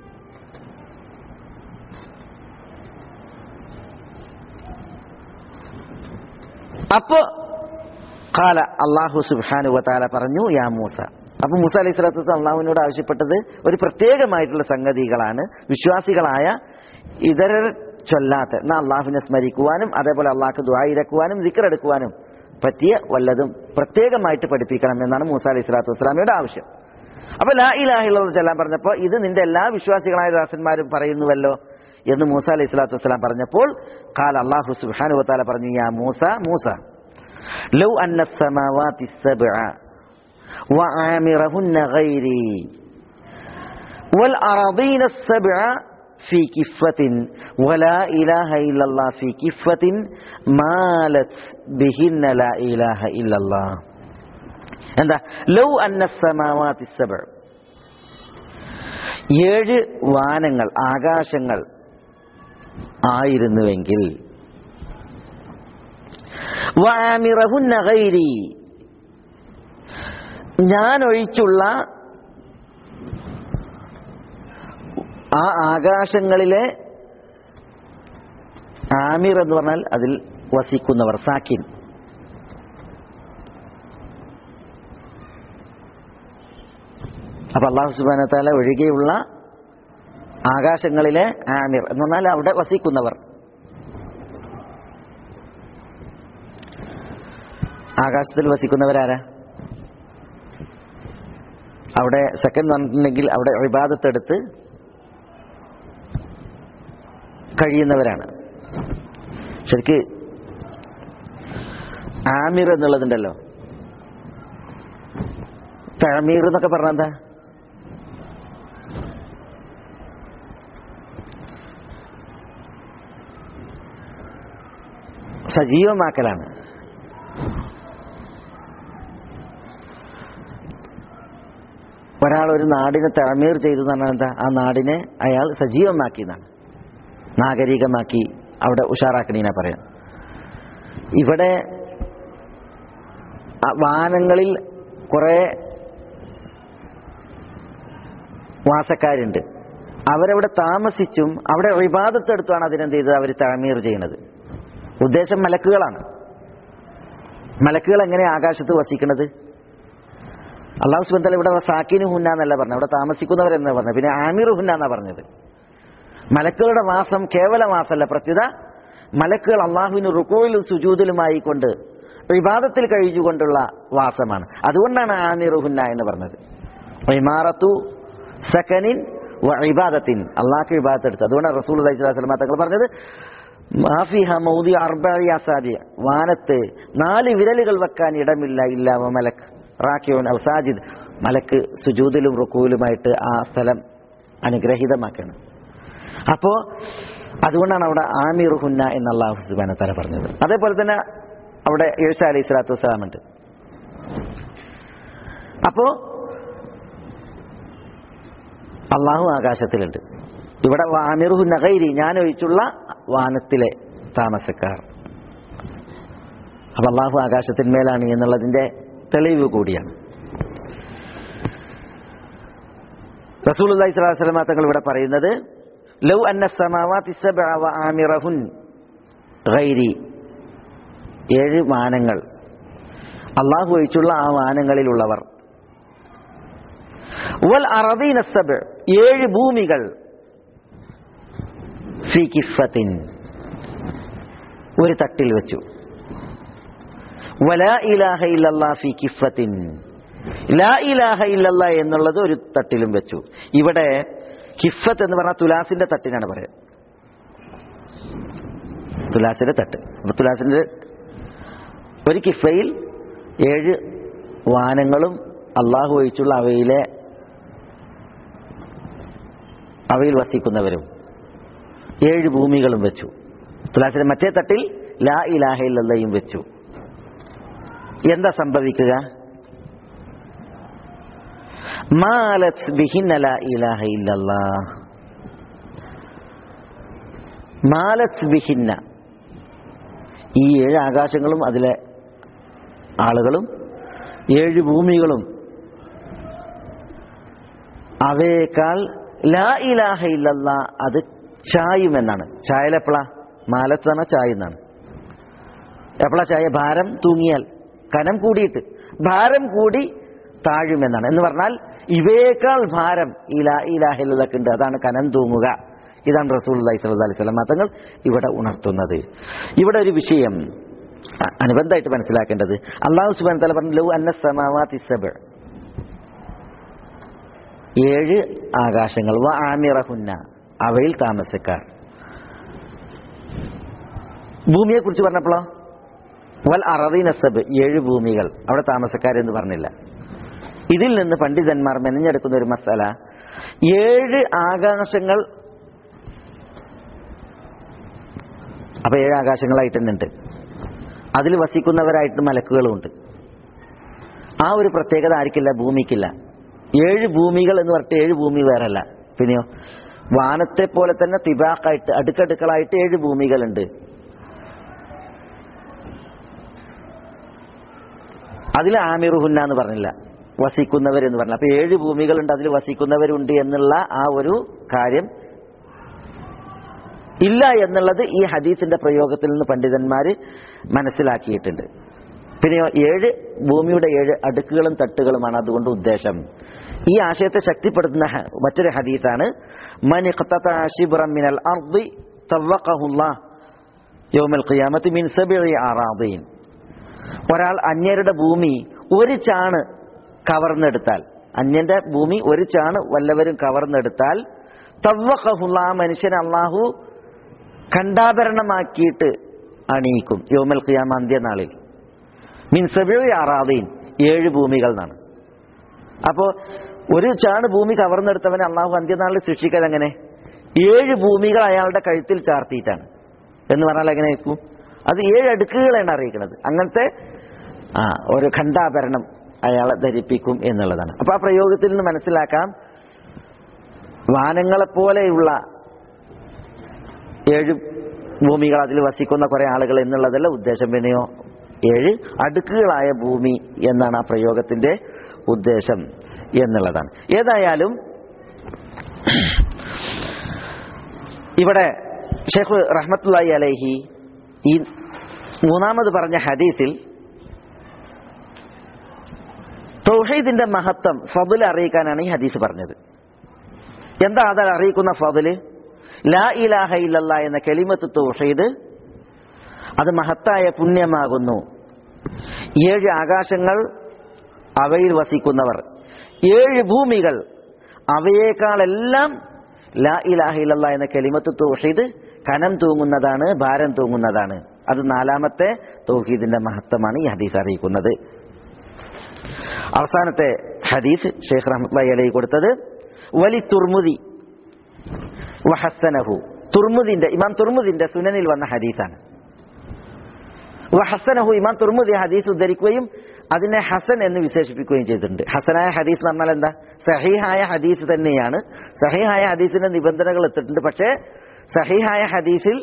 അപ്പോ കാല അള്ളാഹു സുബാനു വതാല പറഞ്ഞു യാ മൂസ അപ്പൊ മൂസ അലൈഹി സ്വലാത്തു വസ്സലാം അള്ളാഹുവിനോട് ആവശ്യപ്പെട്ടത് ഒരു പ്രത്യേകമായിട്ടുള്ള സംഗതികളാണ് വിശ്വാസികളായ ഇതരർ ചൊല്ലാത്ത എന്നാൽ അള്ളാഹുവിനെ സ്മരിക്കുവാനും അതേപോലെ അള്ളാഹ്ക്ക് ദ്വായിരക്കുവാനും ദിക്കറെടുക്കുവാനും പറ്റിയ വല്ലതും പ്രത്യേകമായിട്ട് പഠിപ്പിക്കണം എന്നാണ് മൂസ അലൈഹി സ്വലാത്തു വസ്സലാമയുടെ ആവശ്യം അപ്പൊ ലാ ഇലാഹിള്ള ചെല്ലാൻ പറഞ്ഞപ്പോ ഇത് നിന്റെ എല്ലാ വിശ്വാസികളായ ദാസന്മാരും പറയുന്നുവല്ലോ എന്ന് മൂസ അലൈഹി സ്വലാത്തു വസ്സലാം പറഞ്ഞപ്പോൾ കാല അള്ളാഹു സുബാനു വത്താല പറഞ്ഞു യാ മൂസ മൂസ ലൗ അന്ന السماوات السبع وعامرهن غيري والأراضين السبع في كفة ولا إله إلا الله في كفة مالت بهن لا إله إلا الله എന്താ ലൗ അന്ന സമാവാത്തി സബ ഏഴ് വാനങ്ങൾ ആകാശങ്ങൾ ആയിരുന്നുവെങ്കിൽ വാമിറഹുന്ന ഗൈരി ഞാൻ ഒഴിച്ചുള്ള ആ ആകാശങ്ങളിലെ ആമിർ എന്ന് പറഞ്ഞാൽ അതിൽ വസിക്കുന്നവർ സാക്കിൻ അപ്പൊ അള്ളാഹു സുബാന താല ഒഴികെയുള്ള ആകാശങ്ങളിലെ ആമിർ എന്ന് പറഞ്ഞാൽ അവിടെ വസിക്കുന്നവർ ആകാശത്തിൽ വസിക്കുന്നവരാരാ അവിടെ സെക്കൻഡ് പറഞ്ഞിട്ടുണ്ടെങ്കിൽ അവിടെ വിവാദത്തെടുത്ത് കഴിയുന്നവരാണ് ശരിക്ക് ആമിർ എന്നുള്ളതുണ്ടല്ലോ തഴമീർ എന്നൊക്കെ പറഞ്ഞാൽ എന്താ സജീവമാക്കലാണ് ഒരാൾ ഒരു നാടിനെ തഴമീർ ചെയ്തു എന്ന് പറഞ്ഞാൽ എന്താ ആ നാടിനെ അയാൾ സജീവമാക്കി എന്നാണ് നാഗരികമാക്കി അവിടെ ഉഷാറാക്കണീനെ പറയാം ഇവിടെ ആ വാനങ്ങളിൽ കുറെ വാസക്കാരുണ്ട് അവരവിടെ താമസിച്ചും അവിടെ വിവാദത്തെടുത്താണ് അതിനെന്ത് ചെയ്തത് അവർ തഴമീർ ചെയ്യുന്നത് ഉദ്ദേശം മലക്കുകളാണ് മലക്കുകൾ എങ്ങനെ ആകാശത്ത് വസിക്കുന്നത് അള്ളാഹു സുബന്ധല ഇവിടെ സാക്കിനു ഹുന്ന എന്നല്ല പറഞ്ഞു അവിടെ താമസിക്കുന്നവരെന്നാ പറഞ്ഞു പിന്നെ ആമിർ ഹുന്ന എന്നാ പറഞ്ഞത് മലക്കുകളുടെ വാസം കേവല വാസമല്ല പ്രത്യുത മലക്കുകൾ അള്ളാഹുവിന് റുക്കോയിലും സുജൂതിലുമായി കൊണ്ട് വിവാദത്തിൽ കഴിഞ്ഞുകൊണ്ടുള്ള വാസമാണ് അതുകൊണ്ടാണ് ആമിർ ഹുന്ന എന്ന് പറഞ്ഞത് ഇമാറത്തു സക്കനിൻ ഇബാദത്തിൻ അള്ളാഹ് ഇബാദത്ത് എടുത്ത് അതുകൊണ്ടാണ് റസൂൽ അലൈഹി സ്വലാം തങ്ങൾ പറഞ്ഞത് മാഫിഹ മൗദി അർബഅി അസാബിയ വാനത്ത് നാല് വിരലുകൾ വെക്കാൻ ഇടമില്ല ഇല്ല മലക്ക് റാക്കിയോൻ ഔ സാജിദ് മലക്ക് സുജൂദിലും റുക്കൂലുമായിട്ട് ആ സ്ഥലം അനുഗ്രഹീതമാക്കണം അപ്പോ അതുകൊണ്ടാണ് അവിടെ ആമിർ ഹുന്ന എന്ന് അള്ളാഹു സുബാന തല പറഞ്ഞത് അതേപോലെ തന്നെ അവിടെ യേശ അലൈഹി സ്വലാത്തു വസ്സലാം ഉണ്ട് അപ്പോ അള്ളാഹു ആകാശത്തിലുണ്ട് ഇവിടെ ആമിറുഹു നഗൈരി ഞാൻ ഒഴിച്ചുള്ള വാനത്തിലെ താമസക്കാർ അപ്പൊ അള്ളാഹു ആകാശത്തിന്മേലാണ് എന്നുള്ളതിന്റെ തെളിവ് കൂടിയാണ് റസൂൽ അലൈഹി സ്വലാസ്ലമ തങ്ങൾ ഇവിടെ പറയുന്നത് ലൗ അന്ന സമാവാതി സബ്അ വ ആമിറഹുൻ ഗൈരി ഏഴ് വാനങ്ങൾ അള്ളാഹു ഒഴിച്ചുള്ള ആ വാനങ്ങളിലുള്ളവർ വൽ അറദീന സബ്അ ഏഴ് ഭൂമികൾ ഫി കിഫത്തിൻ ഒരു തട്ടിൽ വെച്ചു വലാ ഇലാഹ ഇല്ലല്ലാ ഫി കിഫത്തിൻ ലാ ഇലാഹ ഇല്ലല്ലാ എന്നുള്ളത് ഒരു തട്ടിലും വെച്ചു ഇവിടെ കിഫത്ത് എന്ന് പറഞ്ഞാൽ തുലാസിന്റെ തട്ടിനാണ് പറയുക തുലാസിന്റെ തട്ട് അപ്പൊ തുലാസിന്റെ ഒരു കിഫയിൽ ഏഴ് വാനങ്ങളും അള്ളാഹു ഒഴിച്ചുള്ള അവയിലെ അവയിൽ വസിക്കുന്നവരും ഏഴ് ഭൂമികളും വെച്ചു തുലാസിന്റെ മറ്റേ തട്ടിൽ ലാ ഇലാഹ ഇല്ലല്ലയും വെച്ചു എന്താ സംഭവിക്കുക മാലത് ബിഹിന്ന ലാ ഇലാഹ ഇല്ലല്ലാ മാലത് ബിഹിന്ന ഈ ഏഴ് ആകാശങ്ങളും അതിലെ ആളുകളും ഏഴ് ഭൂമികളും അവയേക്കാൾ ലാ ഇലാഹ ഇല്ലല്ല അത് ചായുമെന്നാണ് ചായലെപ്പോഴാ മാലത്ത് തന്നെ ചായുന്നാണ് എപ്പോഴാ ചായ ഭാരം തൂങ്ങിയാൽ കനം കൂടിയിട്ട് ഭാരം കൂടി താഴുമെന്നാണ് എന്ന് പറഞ്ഞാൽ ഇവയേക്കാൾ ഭാരം ഈ ലാ ഇലാഹില്ലതൊക്കെ ഉണ്ട് അതാണ് കനം തൂങ്ങുക ഇതാണ് റസൂൽ അലൈഹി സ്വല്ലല്ലാഹി അലൈഹി വസല്ലം തങ്ങൾ ഇവിടെ ഉണർത്തുന്നത് ഇവിടെ ഒരു വിഷയം അ- അനുബന്ധമായിട്ട് മനസ്സിലാക്കേണ്ടത് അള്ളാഹു സുബാൻ തല പറഞ്ഞു ലൗ അന്ന സമാവാതി സബ് ഏഴ് ആകാശങ്ങൾ വ ആമിറഹുന്ന അവയിൽ താമസക്കാർ ഭൂമിയെ കുറിച്ച് പറഞ്ഞപ്പോഴോ വൽ അറദീന സബ് ഏഴ് ഭൂമികൾ അവിടെ താമസക്കാരെന്ന് പറഞ്ഞില്ല ഇതിൽ നിന്ന് പണ്ഡിതന്മാർ മെനഞ്ഞെടുക്കുന്ന ഒരു മസാല ഏഴ് ആകാശങ്ങൾ അപ്പൊ ഏഴ് ആകാശങ്ങളായിട്ട് തന്നെ ഉണ്ട് അതിൽ വസിക്കുന്നവരായിട്ട് മലക്കുകളുമുണ്ട് ആ ഒരു പ്രത്യേകത ആർക്കില്ല ഭൂമിക്കില്ല ഏഴ് ഭൂമികൾ എന്ന് പറഞ്ഞിട്ട് ഏഴ് ഭൂമി വേറല്ല പിന്നെയോ വാനത്തെ പോലെ തന്നെ തിബാക്കായിട്ട് അടുക്കടുക്കളായിട്ട് ഏഴ് ഭൂമികളുണ്ട് അതിൽ ആമിറുഹുന്ന എന്ന് പറഞ്ഞില്ല വസിക്കുന്നവരെന്ന് പറഞ്ഞു അപ്പൊ ഏഴ് ഭൂമികളുണ്ട് അതിൽ വസിക്കുന്നവരുണ്ട് എന്നുള്ള ആ ഒരു കാര്യം ഇല്ല എന്നുള്ളത് ഈ ഹദീസിന്റെ പ്രയോഗത്തിൽ നിന്ന് പണ്ഡിതന്മാർ മനസ്സിലാക്കിയിട്ടുണ്ട് പിന്നെയോ ഏഴ് ഭൂമിയുടെ ഏഴ് അടുക്കുകളും തട്ടുകളുമാണ് അതുകൊണ്ട് ഉദ്ദേശം ഈ ആശയത്തെ ശക്തിപ്പെടുത്തുന്ന ഹ- മറ്റൊരു ഹദീസാണ് മൻ ഇഖ്തത ശിബ്റൻ മിനൽ അർദി തവഖഹുല്ലാഹ് യൗമൽ ഖിയാമത്തി മിൻ സബ്ഇ അറാദീൻ ഒരാൾ അന്യരുടെ ഭൂമി ഒരു ചാണ് കവർന്നെടുത്താൽ അന്യന്റെ ഭൂമി ഒരു ചാണ് വല്ലവരും കവർന്നെടുത്താൽ തവ്വഖഹുള്ള ആ മനുഷ്യനെ അള്ളാഹു ഖണ്ഡാഭരണമാക്കിയിട്ട് അണിയിക്കും യോമൽ ഖിയാമ അന്ത്യനാളിൽ മീൻ സെബിഴി ആറാദീൻ ഏഴ് ഭൂമികൾ എന്നാണ് അപ്പോ ഒരു ചാണ് ഭൂമി കവർന്നെടുത്തവനെ അള്ളാഹു അന്ത്യനാളിൽ ശിക്ഷിക്കൽ എങ്ങനെ ഏഴ് ഭൂമികൾ അയാളുടെ കഴുത്തിൽ ചാർത്തിയിട്ടാണ് എന്ന് പറഞ്ഞാൽ എങ്ങനെ ആയിരിക്കും അത് ഏഴ് അടുക്കുകളാണ് അറിയിക്കുന്നത് അങ്ങനത്തെ ആ ഒരു ഖണ്ഡാഭരണം അയാളെ ധരിപ്പിക്കും എന്നുള്ളതാണ് അപ്പൊ ആ പ്രയോഗത്തിൽ നിന്ന് മനസ്സിലാക്കാം വാനങ്ങളെപ്പോലെയുള്ള ഏഴ് ഭൂമികൾ അതിൽ വസിക്കുന്ന കുറെ ആളുകൾ എന്നുള്ളതല്ല ഉദ്ദേശം പിന്നെയോ ഏഴ് അടുക്കുകളായ ഭൂമി എന്നാണ് ആ പ്രയോഗത്തിന്റെ ഉദ്ദേശം എന്നുള്ളതാണ് ഏതായാലും ഇവിടെ ഷെയ്ഖ് റഹ്മത്തുള്ളി അലൈഹി ഈ മൂന്നാമത് പറഞ്ഞ ഹദീസിൽ തൗഹീദിന്റെ മഹത്വം ഫضൽ അറിയിക്കാനാണ് ഈ ഹദീസ് പറഞ്ഞത് എന്താ അത് അറിയിക്കുന്ന ഫضല് ലാ ഇലാഹ ഇല്ലല്ലാ എന്ന കെലിമത്ത് തൗഹീദ് അത് മഹത്തായ പുണ്യമാകുന്നു ഏഴ് ആകാശങ്ങൾ അവയിൽ വസിക്കുന്നവർ ഏഴ് ഭൂമികൾ അവയേക്കാളെല്ലാം ലാ ഇലാഹ ഇല്ലല്ലാ എന്ന കെലിമത്ത് തൗഹീദ് കനം തൂങ്ങുന്നതാണ് ഭാരം തൂങ്ങുന്നതാണ് അത് നാലാമത്തെ തൗഹീദിന്റെ മഹത്വമാണ് ഈ ഹദീസ് അറിയിക്കുന്നത് അവസാനത്തെ ഹദീസ് ഷെയ്ഖ് റഹ്മത്തുള്ളാഹി അലൈഹി കൊടുത്തത് വലി തുർമുദി വഹസനഹു തുർമുദിന്റെ ഇമാം തുർമുദിന്റെ സുനനിൽ വന്ന ഹദീസാണ് വഹസനഹു ഇമാം തുർമുദി ഹദീസ് ഉദ്ധരിക്കുകയും അതിനെ ഹസൻ എന്ന് വിശേഷിപ്പിക്കുകയും ചെയ്തിട്ടുണ്ട് ഹസനായ ഹദീസ് എന്ന് പറഞ്ഞാൽ എന്താ സഹീഹായ ഹദീസ് തന്നെയാണ് സഹീഹായ ഹദീസിന്റെ നിബന്ധനകൾ എത്തിയിട്ടുണ്ട് പക്ഷേ സഹീഹായ ഹദീസിൽ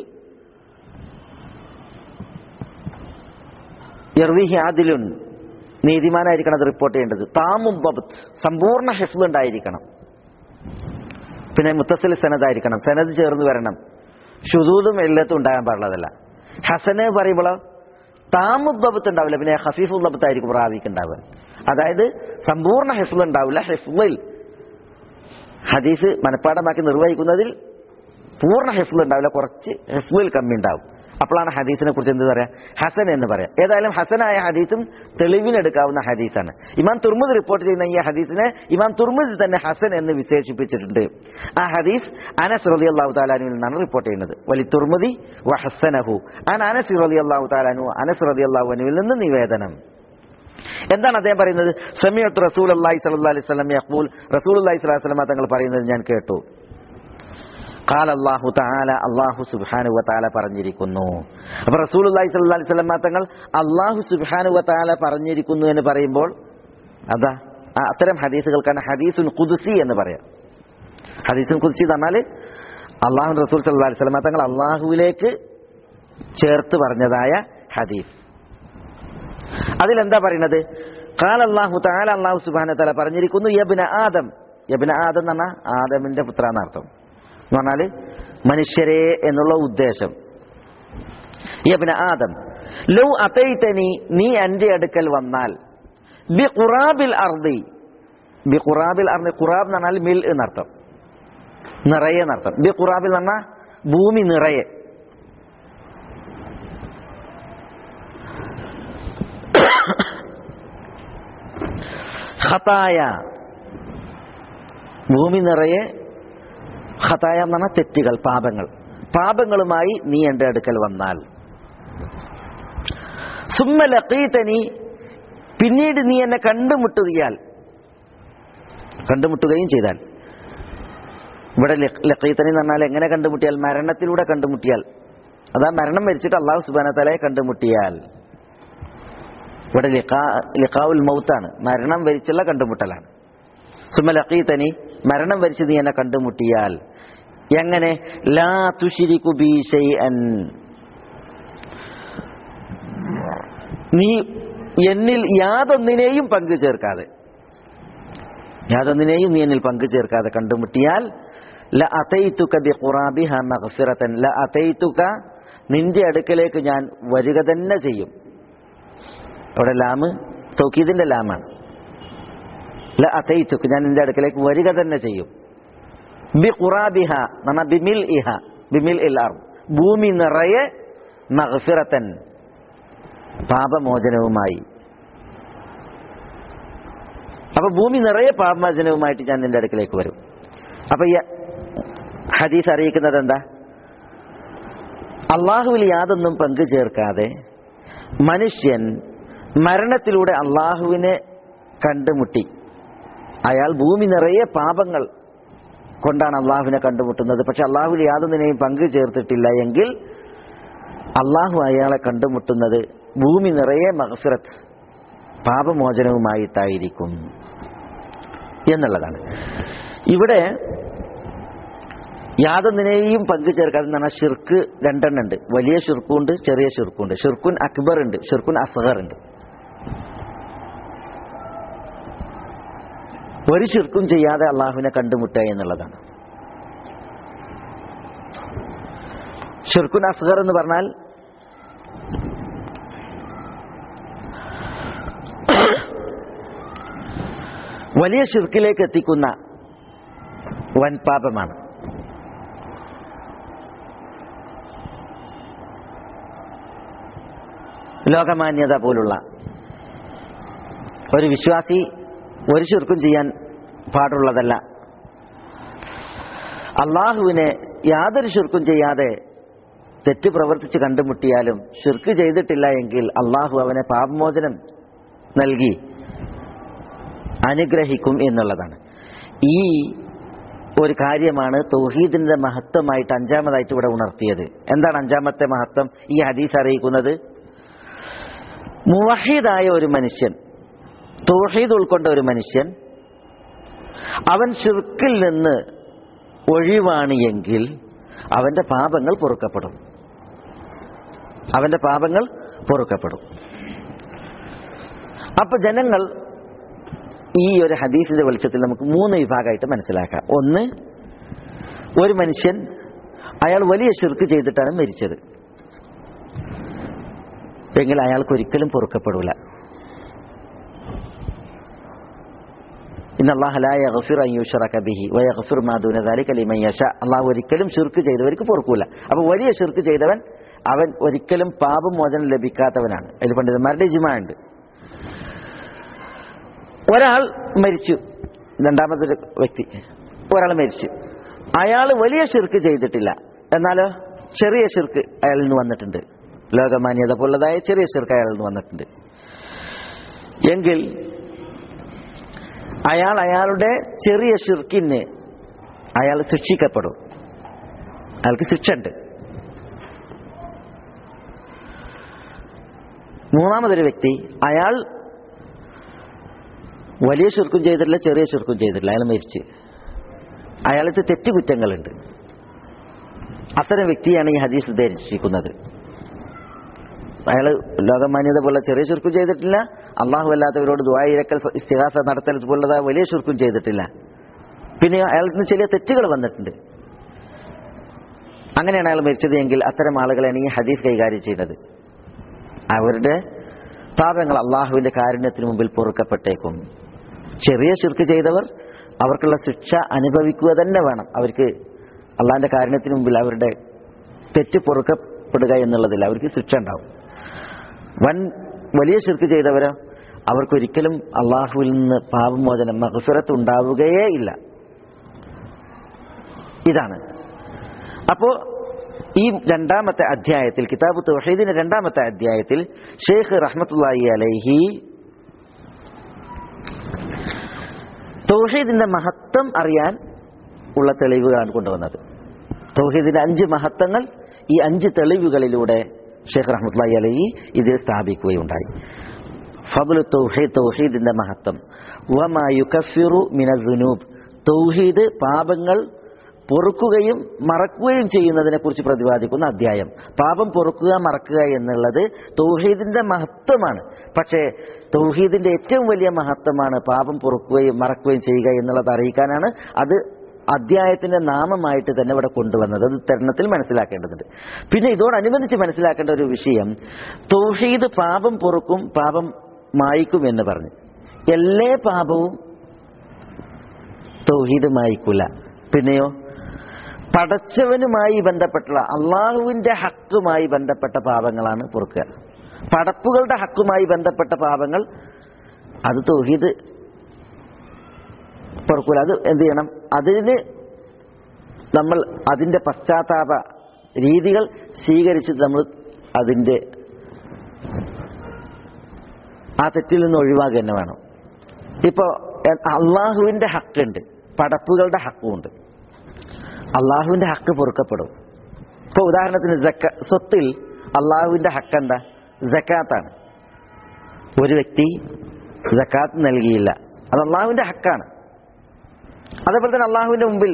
യർവിഹി ആദിലുൻ നീതിമാനായിരിക്കണം അത് റിപ്പോർട്ട് ചെയ്യേണ്ടത് താമും ബബത്ത് സമ്പൂർണ്ണ ഹിഫ്ല് ഉണ്ടായിരിക്കണം പിന്നെ മുത്തസിൽ സനദായിരിക്കണം സനദ് ചേർന്ന് വരണം ഷുദൂദും എല്ലാത്തും ഉണ്ടാകാൻ പാടുള്ളതല്ല ഹസന് പറയുമ്പോൾ താമുദ്ദബത്ത് ഉണ്ടാവില്ല പിന്നെ ഹഫീഫുദ്ദബത്ത് ആയിരിക്കും റാവിക്ക് ഉണ്ടാവുക അതായത് സമ്പൂർണ്ണ ഹിഫ്ല് ഉണ്ടാവില്ല ഹിഫ്ലിൽ ഹദീസ് മനഃപ്പാടമാക്കി നിർവഹിക്കുന്നതിൽ പൂർണ്ണ ഹിഫ്ല് ഉണ്ടാവില്ല കുറച്ച് ഹിഫ്ലിൽ കമ്മി ഉണ്ടാവും അപ്പോഴാണ് ഹദീസിനെ കുറിച്ച് എന്ത് പറയാ ഹസൻ എന്ന് പറയാം ഏതായാലും ഹസനായ ഹദീസും തെളിവിനെടുക്കാവുന്ന ഹദീസാണ് ഇമാം തുർമുദ് റിപ്പോർട്ട് ചെയ്യുന്ന ഈ ഹദീസിനെ ഇമാം തുർമുദ് തന്നെ ഹസൻ എന്ന് വിശേഷിപ്പിച്ചിട്ടുണ്ട് ആ ഹദീസ് അനസ് റലി അള്ളാഹു താലാനുവിൽ നിന്നാണ് റിപ്പോർട്ട് ചെയ്യുന്നത് വലി തുർമുദി വ ഹസനഹു അൻ അനസ് റലി അള്ളാഹു താലാനു അനസ് റലി അള്ളാഹു അനുവിൽ നിന്ന് നിവേദനം എന്താണ് അദ്ദേഹം പറയുന്നത് സമയത്ത് റസൂൽ അള്ളാഹി സല്ലാ അലൈഹി സ്വലം യഖ്ബൂൽ റസൂൽ അള്ളാഹി സ്വലാഹു വസ്ലമ തങ്ങൾ പറയുന്നത് ഞാൻ കേട്ടു ഖാൽ അള്ളാഹു താല അള്ളാഹു സുബാനു താല പറഞ്ഞിരിക്കുന്നു അപ്പൊ റസൂൽ അള്ളാഹി സ്വല്ലാ അലൈഹി സ്വലം തങ്ങൾ അള്ളാഹു സുബാനു താല പറഞ്ഞിരിക്കുന്നു എന്ന് പറയുമ്പോൾ അതാ ആ അത്തരം ഹദീസുകൾക്കാണ് ഹദീസുൻ കുദുസി എന്ന് പറയാം ഹദീസുൻ കുദുസി എന്ന് പറഞ്ഞാൽ അള്ളാഹു റസൂൽ സല്ലാ അലൈഹി സ്വലം തങ്ങൾ അള്ളാഹുവിലേക്ക് ചേർത്ത് പറഞ്ഞതായ ഹദീസ് അതിലെന്താ പറയുന്നത് കാൽ അള്ളാഹു താല അള്ളാഹു സുബാന തല പറഞ്ഞിരിക്കുന്നു യബിന ആദം യബിന ആദം എന്ന് പറഞ്ഞാൽ ആദമിന്റെ പുത്ര എന്നർത്ഥം എന്ന് പറഞ്ഞാല് മനുഷ്യരെ എന്നുള്ള ഉദ്ദേശം യബിന ആദം ലൗ അതൈതനി നീ എന്റെ അടുക്കൽ വന്നാൽ ബി ഖുറാബിൽ അർദി ബി ഖുറാബിൽ അർദി ഖുറാബ് എന്ന് പറഞ്ഞാൽ മിൽ എന്നർത്ഥം നിറയെ എന്നർത്ഥം ബി ഖുറാബിൽ എന്ന് പറഞ്ഞാൽ ഭൂമി നിറയെ ഖതായ ഭൂമി നിറയെ ഖതായ എന്ന് പറഞ്ഞാൽ തെറ്റുകൾ പാപങ്ങൾ പാപങ്ങളുമായി നീ എൻ്റെ അടുക്കൽ വന്നാൽ സുമ്മ ലഖീതനി പിന്നീട് നീ എന്നെ കണ്ടുമുട്ടുകയാൽ കണ്ടുമുട്ടുകയും ചെയ്താൽ ഇവിടെ ലഖീതനി എന്ന് പറഞ്ഞാൽ എങ്ങനെ കണ്ടുമുട്ടിയാൽ മരണത്തിലൂടെ കണ്ടുമുട്ടിയാൽ അതാ മരണം മരിച്ചിട്ട് അള്ളാഹു സുബാനത്തലയെ കണ്ടുമുട്ടിയാൽ ഇവിടെ ലിഖാവുൽ മൗത്താണ് മരണം വരിച്ചുള്ള കണ്ടുമുട്ടലാണ് സുമ ലഖീതനി മരണം വരിച്ച് നീ എന്നെ കണ്ടുമുട്ടിയാൽ എങ്ങനെ ലാ തുഷിരിക്കു ബി ഷൈഅൻ നീ എന്നിൽ യാതൊന്നിനെയും പങ്കു ചേർക്കാതെ യാതൊന്നിനെയും നീ എന്നിൽ പങ്കു ചേർക്കാതെ കണ്ടുമുട്ടിയാൽ ല അതൈത്തുക ബി ഖുറാബിഹ മഗ്ഫിറതൻ ല അതൈത്തുക നിന്റെ അടുക്കലേക്ക് ഞാൻ വരിക തന്നെ ചെയ്യും അവിടെ ലാമ് തൗക്കീദിന്റെ ലാമാണ് ല അതൈത്തുക ഞാൻ നിന്റെ അടുക്കലേക്ക് വരിക തന്നെ ചെയ്യും ബി ഖുറാബിഹ നമ്മ ബിമിൽ ഇഹ ബിമിൽ ഇൽ അർ ഭൂമി നിറയെ മഗ്ഫിറത്തൻ പാപമോചനവുമായി അപ്പൊ ഭൂമി നിറയെ പാപമോചനവുമായിട്ട് ഞാൻ നിന്റെ അടുക്കിലേക്ക് വരും അപ്പൊ ഈ ഹദീസ് അറിയിക്കുന്നത് എന്താ അള്ളാഹുവിൽ യാതൊന്നും പങ്കു ചേർക്കാതെ മനുഷ്യൻ മരണത്തിലൂടെ അള്ളാഹുവിനെ കണ്ടുമുട്ടി അയാൾ ഭൂമി നിറയെ പാപങ്ങൾ കൊണ്ടാണ് അള്ളാഹുവിനെ കണ്ടുമുട്ടുന്നത് പക്ഷെ അള്ളാഹുവിൽ യാതൊന്നിനെയും പങ്കു ചേർത്തിട്ടില്ല എങ്കിൽ അള്ളാഹു അയാളെ കണ്ടുമുട്ടുന്നത് ഭൂമി നിറയെ മഹഫിറത്ത് പാപമോചനവുമായിട്ടായിരിക്കും എന്നുള്ളതാണ് ഇവിടെ യാതൊന്നിനെയും പങ്കു ചേർക്കാതെ എന്ന് പറഞ്ഞാൽ ഷിർക്ക് രണ്ടെണ്ണം ഉണ്ട് വലിയ ഷിർക്കുണ്ട് ചെറിയ ഷിർക്കുണ്ട് ഷിർക്കുൻ അക്ബർ ഉണ്ട് ഷിർക്കുൻ അസഹർ ഉണ്ട് ഒരു ഷിർക്കും ചെയ്യാതെ അള്ളാഹുവിനെ കണ്ടുമുട്ടുക എന്നുള്ളതാണ് ഷിർക്കുൻ അസ്ഗർ എന്ന് പറഞ്ഞാൽ വലിയ ഷിർക്കിലേക്ക് എത്തിക്കുന്ന വൻപാപമാണ് ലോകമാന്യത പോലുള്ള ഒരു വിശ്വാസി ഒരു ശിർക്കും ചെയ്യാൻ പാടുള്ളതല്ല അള്ളാഹുവിനെ യാതൊരു ശിർക്കും ചെയ്യാതെ തെറ്റ് പ്രവർത്തിച്ച് കണ്ടുമുട്ടിയാലും ഷിർക്ക് ചെയ്തിട്ടില്ല എങ്കിൽ അള്ളാഹു അവനെ പാപമോചനം നൽകി അനുഗ്രഹിക്കും എന്നുള്ളതാണ് ഈ ഒരു കാര്യമാണ് തൗഹീദിന്റെ മഹത്വമായിട്ട് അഞ്ചാമതായിട്ട് ഇവിടെ ഉണർത്തിയത് എന്താണ് അഞ്ചാമത്തെ മഹത്വം ഈ ഹദീസ് അറിയിക്കുന്നത് മുവഹീദായ ഒരു മനുഷ്യൻ തൗഹീദ് ഉൾക്കൊണ്ട ഒരു മനുഷ്യൻ അവൻ ഷിർക്കിൽ നിന്ന് ഒഴിവാണ് എങ്കിൽ അവന്റെ പാപങ്ങൾ പൊറുക്കപ്പെടും അവന്റെ പാപങ്ങൾ പൊറുക്കപ്പെടും അപ്പൊ ജനങ്ങൾ ഈ ഒരു ഹദീസിന്റെ വെളിച്ചത്തിൽ നമുക്ക് മൂന്ന് വിഭാഗമായിട്ട് മനസ്സിലാക്കാം ഒന്ന് ഒരു മനുഷ്യൻ അയാൾ വലിയ ഷിർക്ക് ചെയ്തിട്ടാണ് മരിച്ചത് എങ്കിൽ അയാൾക്ക് ഒരിക്കലും പൊറുക്കപ്പെടൂല അള്ളാഹു ഒരിക്കലും ഷിർക്ക് ചെയ്തവർക്ക് പൊറുക്കൂല അപ്പൊ വലിയ ഷിർക്ക് ചെയ്തവൻ അവൻ ഒരിക്കലും പാപമോചനം ലഭിക്കാത്തവനാണ് അതിൽ പണ്ഡിതന്മാരുടെ ജിമാ ഉണ്ട് ഒരാൾ മരിച്ചു രണ്ടാമത്തെ ഒരു വ്യക്തി ഒരാൾ മരിച്ചു അയാൾ വലിയ ഷിർക്ക് ചെയ്തിട്ടില്ല എന്നാലോ ചെറിയ ഷിർക്ക് അയാളിൽ നിന്ന് വന്നിട്ടുണ്ട് ലോകമാന്യത പോലുള്ളതായ ചെറിയ ഷിർക്ക് അയാളിൽ നിന്ന് വന്നിട്ടുണ്ട് എങ്കിൽ അയാൾ അയാളുടെ ചെറിയ ഷിർക്കിന് അയാൾ ശിക്ഷിക്കപ്പെടും അയാൾക്ക് ശിക്ഷ ഉണ്ട് മൂന്നാമതൊരു വ്യക്തി അയാൾ വലിയ ശുർക്കും ചെയ്തിട്ടില്ല ചെറിയ ശുർക്കും ചെയ്തിട്ടില്ല അയാൾ മരിച്ച് അയാൾക്ക് തെറ്റുകുറ്റങ്ങളുണ്ട് അത്തരം വ്യക്തിയാണ് ഈ ഹദീസ് ഉദ്ദേശിക്കുന്നത് അയാൾ ലോകമാന്യത പോലെ ചെറിയ ശുർക്കും ചെയ്തിട്ടില്ല അള്ളാഹു അല്ലാത്തവരോട് ദ്വായിരക്കൽ ഇസ്തിഹാസ നടത്തൽ പോലുള്ളതാ വലിയ ശുർക്കും ചെയ്തിട്ടില്ല പിന്നെ അയാൾക്ക് നിന്ന് ചില തെറ്റുകൾ വന്നിട്ടുണ്ട് അങ്ങനെയാണ് അയാൾ മരിച്ചത് എങ്കിൽ അത്തരം ആളുകളെയാണ് ഈ ഹദീസ് കൈകാര്യം ചെയ്യുന്നത് അവരുടെ പാപങ്ങൾ അള്ളാഹുവിന്റെ കാരുണ്യത്തിന് മുമ്പിൽ പൊറുക്കപ്പെട്ടേക്കും ചെറിയ ശിർക്ക് ചെയ്തവർ അവർക്കുള്ള ശിക്ഷ അനുഭവിക്കുക തന്നെ വേണം അവർക്ക് അള്ളാഹിന്റെ കാരുണ്യത്തിന് മുമ്പിൽ അവരുടെ തെറ്റ് പൊറുക്കപ്പെടുക എന്നുള്ളതിൽ അവർക്ക് ശിക്ഷ ഉണ്ടാവും വൻ വലിയ ശിർക്ക് ചെയ്തവരോ അവർക്കൊരിക്കലും അള്ളാഹുവിൽ നിന്ന് പാപമോചനം മഹഫിറത്ത് ഉണ്ടാവുകയേ ഇല്ല ഇതാണ് അപ്പോ ഈ രണ്ടാമത്തെ അധ്യായത്തിൽ കിതാബ് തൗഹീദിന്റെ രണ്ടാമത്തെ അധ്യായത്തിൽ ഷെയ്ഖ് റഹ്മത്തുള്ളാഹി അലൈഹി തൗഹീദിന്റെ മഹത്വം അറിയാൻ ഉള്ള തെളിവുകളാണ് കൊണ്ടുവന്നത് തൗഹീദിന്റെ അഞ്ച് മഹത്വങ്ങൾ ഈ അഞ്ച് തെളിവുകളിലൂടെ ഷെയ്ഖ് റഹ്മത്തുള്ളാഹി അലൈഹി ഇതിൽ സ്ഥാപിക്കുകയുണ്ടായി ഫضل തൗഹീദ് തൗഹീദിന്റെ മഹത്വം വമാ യുകഫിറു മിനസുനൂബ് തൗഹീദ് പാപങ്ങൾ പൊറുക്കുകയും മറക്കുകയും ചെയ്യുന്നതിനെ കുറിച്ച് പ്രതിപാദിക്കുന്ന അധ്യായം പാപം പൊറുക്കുക മറക്കുക എന്നുള്ളത് തൗഹീദിന്റെ മഹത്വമാണ് പക്ഷേ തൗഹീദിന്റെ ഏറ്റവും വലിയ മഹത്വമാണ് പാപം പൊറുക്കുകയും മറക്കുകയും ചെയ്യുക എന്നുള്ളത് അറിയിക്കാനാണ് അത് അധ്യായത്തിന്റെ നാമമായിട്ട് തന്നെ ഇവിടെ കൊണ്ടുവന്നത് അത് തരണത്തിൽ മനസ്സിലാക്കേണ്ടതുണ്ട് പിന്നെ ഇതോടനുബന്ധിച്ച് മനസ്സിലാക്കേണ്ട ഒരു വിഷയം തൗഹീദ് പാപം പൊറുക്കും പാപം മായ്ക്കും എന്ന് പറഞ്ഞു എല്ലാ പാപവും തൗഹീദ് മായ്ക്കൂല പിന്നെയോ പടച്ചവനുമായി ബന്ധപ്പെട്ടുള്ള അള്ളാഹുവിന്റെ ഹക്കുമായി ബന്ധപ്പെട്ട പാപങ്ങളാണ് പൊറുക്കുക പടപ്പുകളുടെ ഹക്കുമായി ബന്ധപ്പെട്ട പാപങ്ങൾ അത് തൗഹീദ് പൊറുക്കൂല അത് എന്ത് ചെയ്യണം അതിന് നമ്മൾ അതിന്റെ പശ്ചാത്താപ രീതികൾ സ്വീകരിച്ച് നമ്മൾ അതിന്റെ ആ തെറ്റിൽ നിന്ന് ഒഴിവാക്കുക തന്നെ വേണം ഇപ്പോ അള്ളാഹുവിന്റെ ഹക്കുണ്ട് പടപ്പുകളുടെ ഹക്കുമുണ്ട് അള്ളാഹുവിന്റെ ഹക്ക് പൊറുക്കപ്പെടും ഇപ്പൊ ഉദാഹരണത്തിന് ജക്ക സ്വത്തിൽ അള്ളാഹുവിന്റെ ഹക്ക് എന്താ ജക്കാത്താണ് ഒരു വ്യക്തി ജക്കാത്ത് നൽകിയില്ല അത് അള്ളാഹുവിന്റെ ഹക്കാണ് അതേപോലെ തന്നെ അള്ളാഹുവിന്റെ മുമ്പിൽ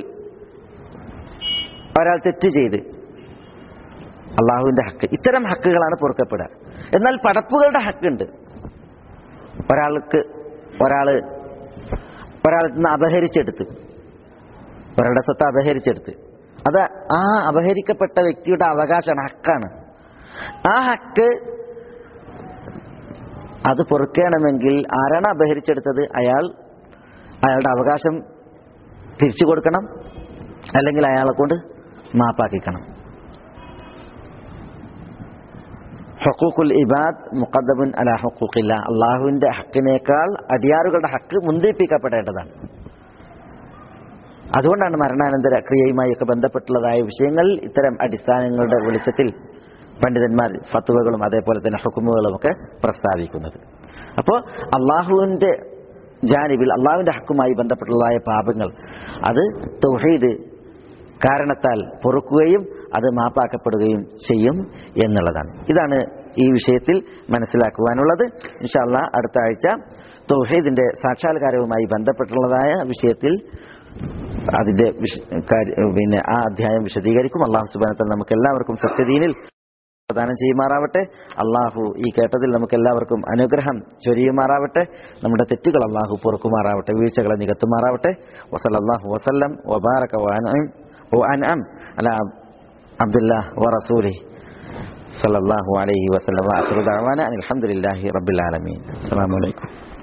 ഒരാൾ തെറ്റ് ചെയ്ത് അള്ളാഹുവിന്റെ ഹക്ക് ഇത്തരം ഹക്കുകളാണ് പൊറുക്കപ്പെടുക എന്നാൽ പടപ്പുകളുടെ ഹക്കുണ്ട് ഒരാൾക്ക് ഒരാള് ഒരാളിൽ നിന്ന് അപഹരിച്ചെടുത്ത് ഒരാളുടെ സ്വത്ത് അപഹരിച്ചെടുത്ത് അത് ആ അപഹരിക്കപ്പെട്ട വ്യക്തിയുടെ അവകാശമാണ് ഹക്കാണ് ആ ഹക്ക് അത് പൊറുക്കണമെങ്കിൽ ആരാണ് അപഹരിച്ചെടുത്തത് അയാൾ അയാളുടെ അവകാശം തിരിച്ചു കൊടുക്കണം അല്ലെങ്കിൽ അയാളെ കൊണ്ട് മാപ്പാക്കിക്കണം ഹക്കൂഖുൽ ഇബാദ് മുഖദ്ദമുൻ അല ഹക്കൂഖില്ല അള്ളാഹുവിന്റെ ഹക്കിനേക്കാൾ അടിയാറുകളുടെ ഹക്ക് മുന്തിപ്പിക്കപ്പെടേണ്ടതാണ് അതുകൊണ്ടാണ് മരണാനന്തര ക്രിയയുമായി ഒക്കെ ബന്ധപ്പെട്ടുള്ളതായ വിഷയങ്ങൾ ഇത്തരം അടിസ്ഥാനങ്ങളുടെ വെളിച്ചത്തിൽ പണ്ഡിതന്മാർ ഫത്തുവകളും അതേപോലെ തന്നെ ഹുക്കുമുകളും ഒക്കെ പ്രസ്താവിക്കുന്നത് അപ്പോൾ അള്ളാഹുവിന്റെ ജാനിബിൽ അള്ളാഹുവിന്റെ ഹക്കുമായി ബന്ധപ്പെട്ടുള്ളതായ പാപങ്ങൾ അത് തൗഹീദ് കാരണത്താൽ പൊറുക്കുകയും അത് മാപ്പാക്കപ്പെടുകയും ചെയ്യും എന്നുള്ളതാണ് ഇതാണ് ഈ വിഷയത്തിൽ മനസ്സിലാക്കുവാനുള്ളത് ഇൻഷാല്ല അടുത്ത ആഴ്ച തൗഹീദിന്റെ സാക്ഷാത്കാരവുമായി ബന്ധപ്പെട്ടുള്ളതായ വിഷയത്തിൽ അതിന്റെ വിശ- കാര്യ- പിന്നെ ആ അധ്യായം വിശദീകരിക്കും അള്ളാഹു സുബാനത്തിൽ നമുക്ക് എല്ലാവർക്കും സത്യദീനിൽ പ്രദാനം ചെയ്യുമാറാവട്ടെ അള്ളാഹു ഈ കേട്ടതിൽ നമുക്ക് എല്ലാവർക്കും അനുഗ്രഹം ചൊരിയുമാറാവട്ടെ നമ്മുടെ തെറ്റുകൾ അള്ളാഹു പൊറുക്കുമാറാവട്ടെ വീഴ്ചകളെ നികത്തുമാറാവട്ടെ വസലല്ലാഹു വസല്ലം വബാറക വഅൻഅം വഅൻഅം അല അബ്ദുല്ലാഹ് വറസൂലി സല്ലല്ലാഹു അലൈഹി വസല്ലം വഅഖിറു ദഅവാന അനിൽ ഹംദുലില്ലാഹി റബ്ബിൽ ആലമീൻ അസ്സലാമു അലൈക്കും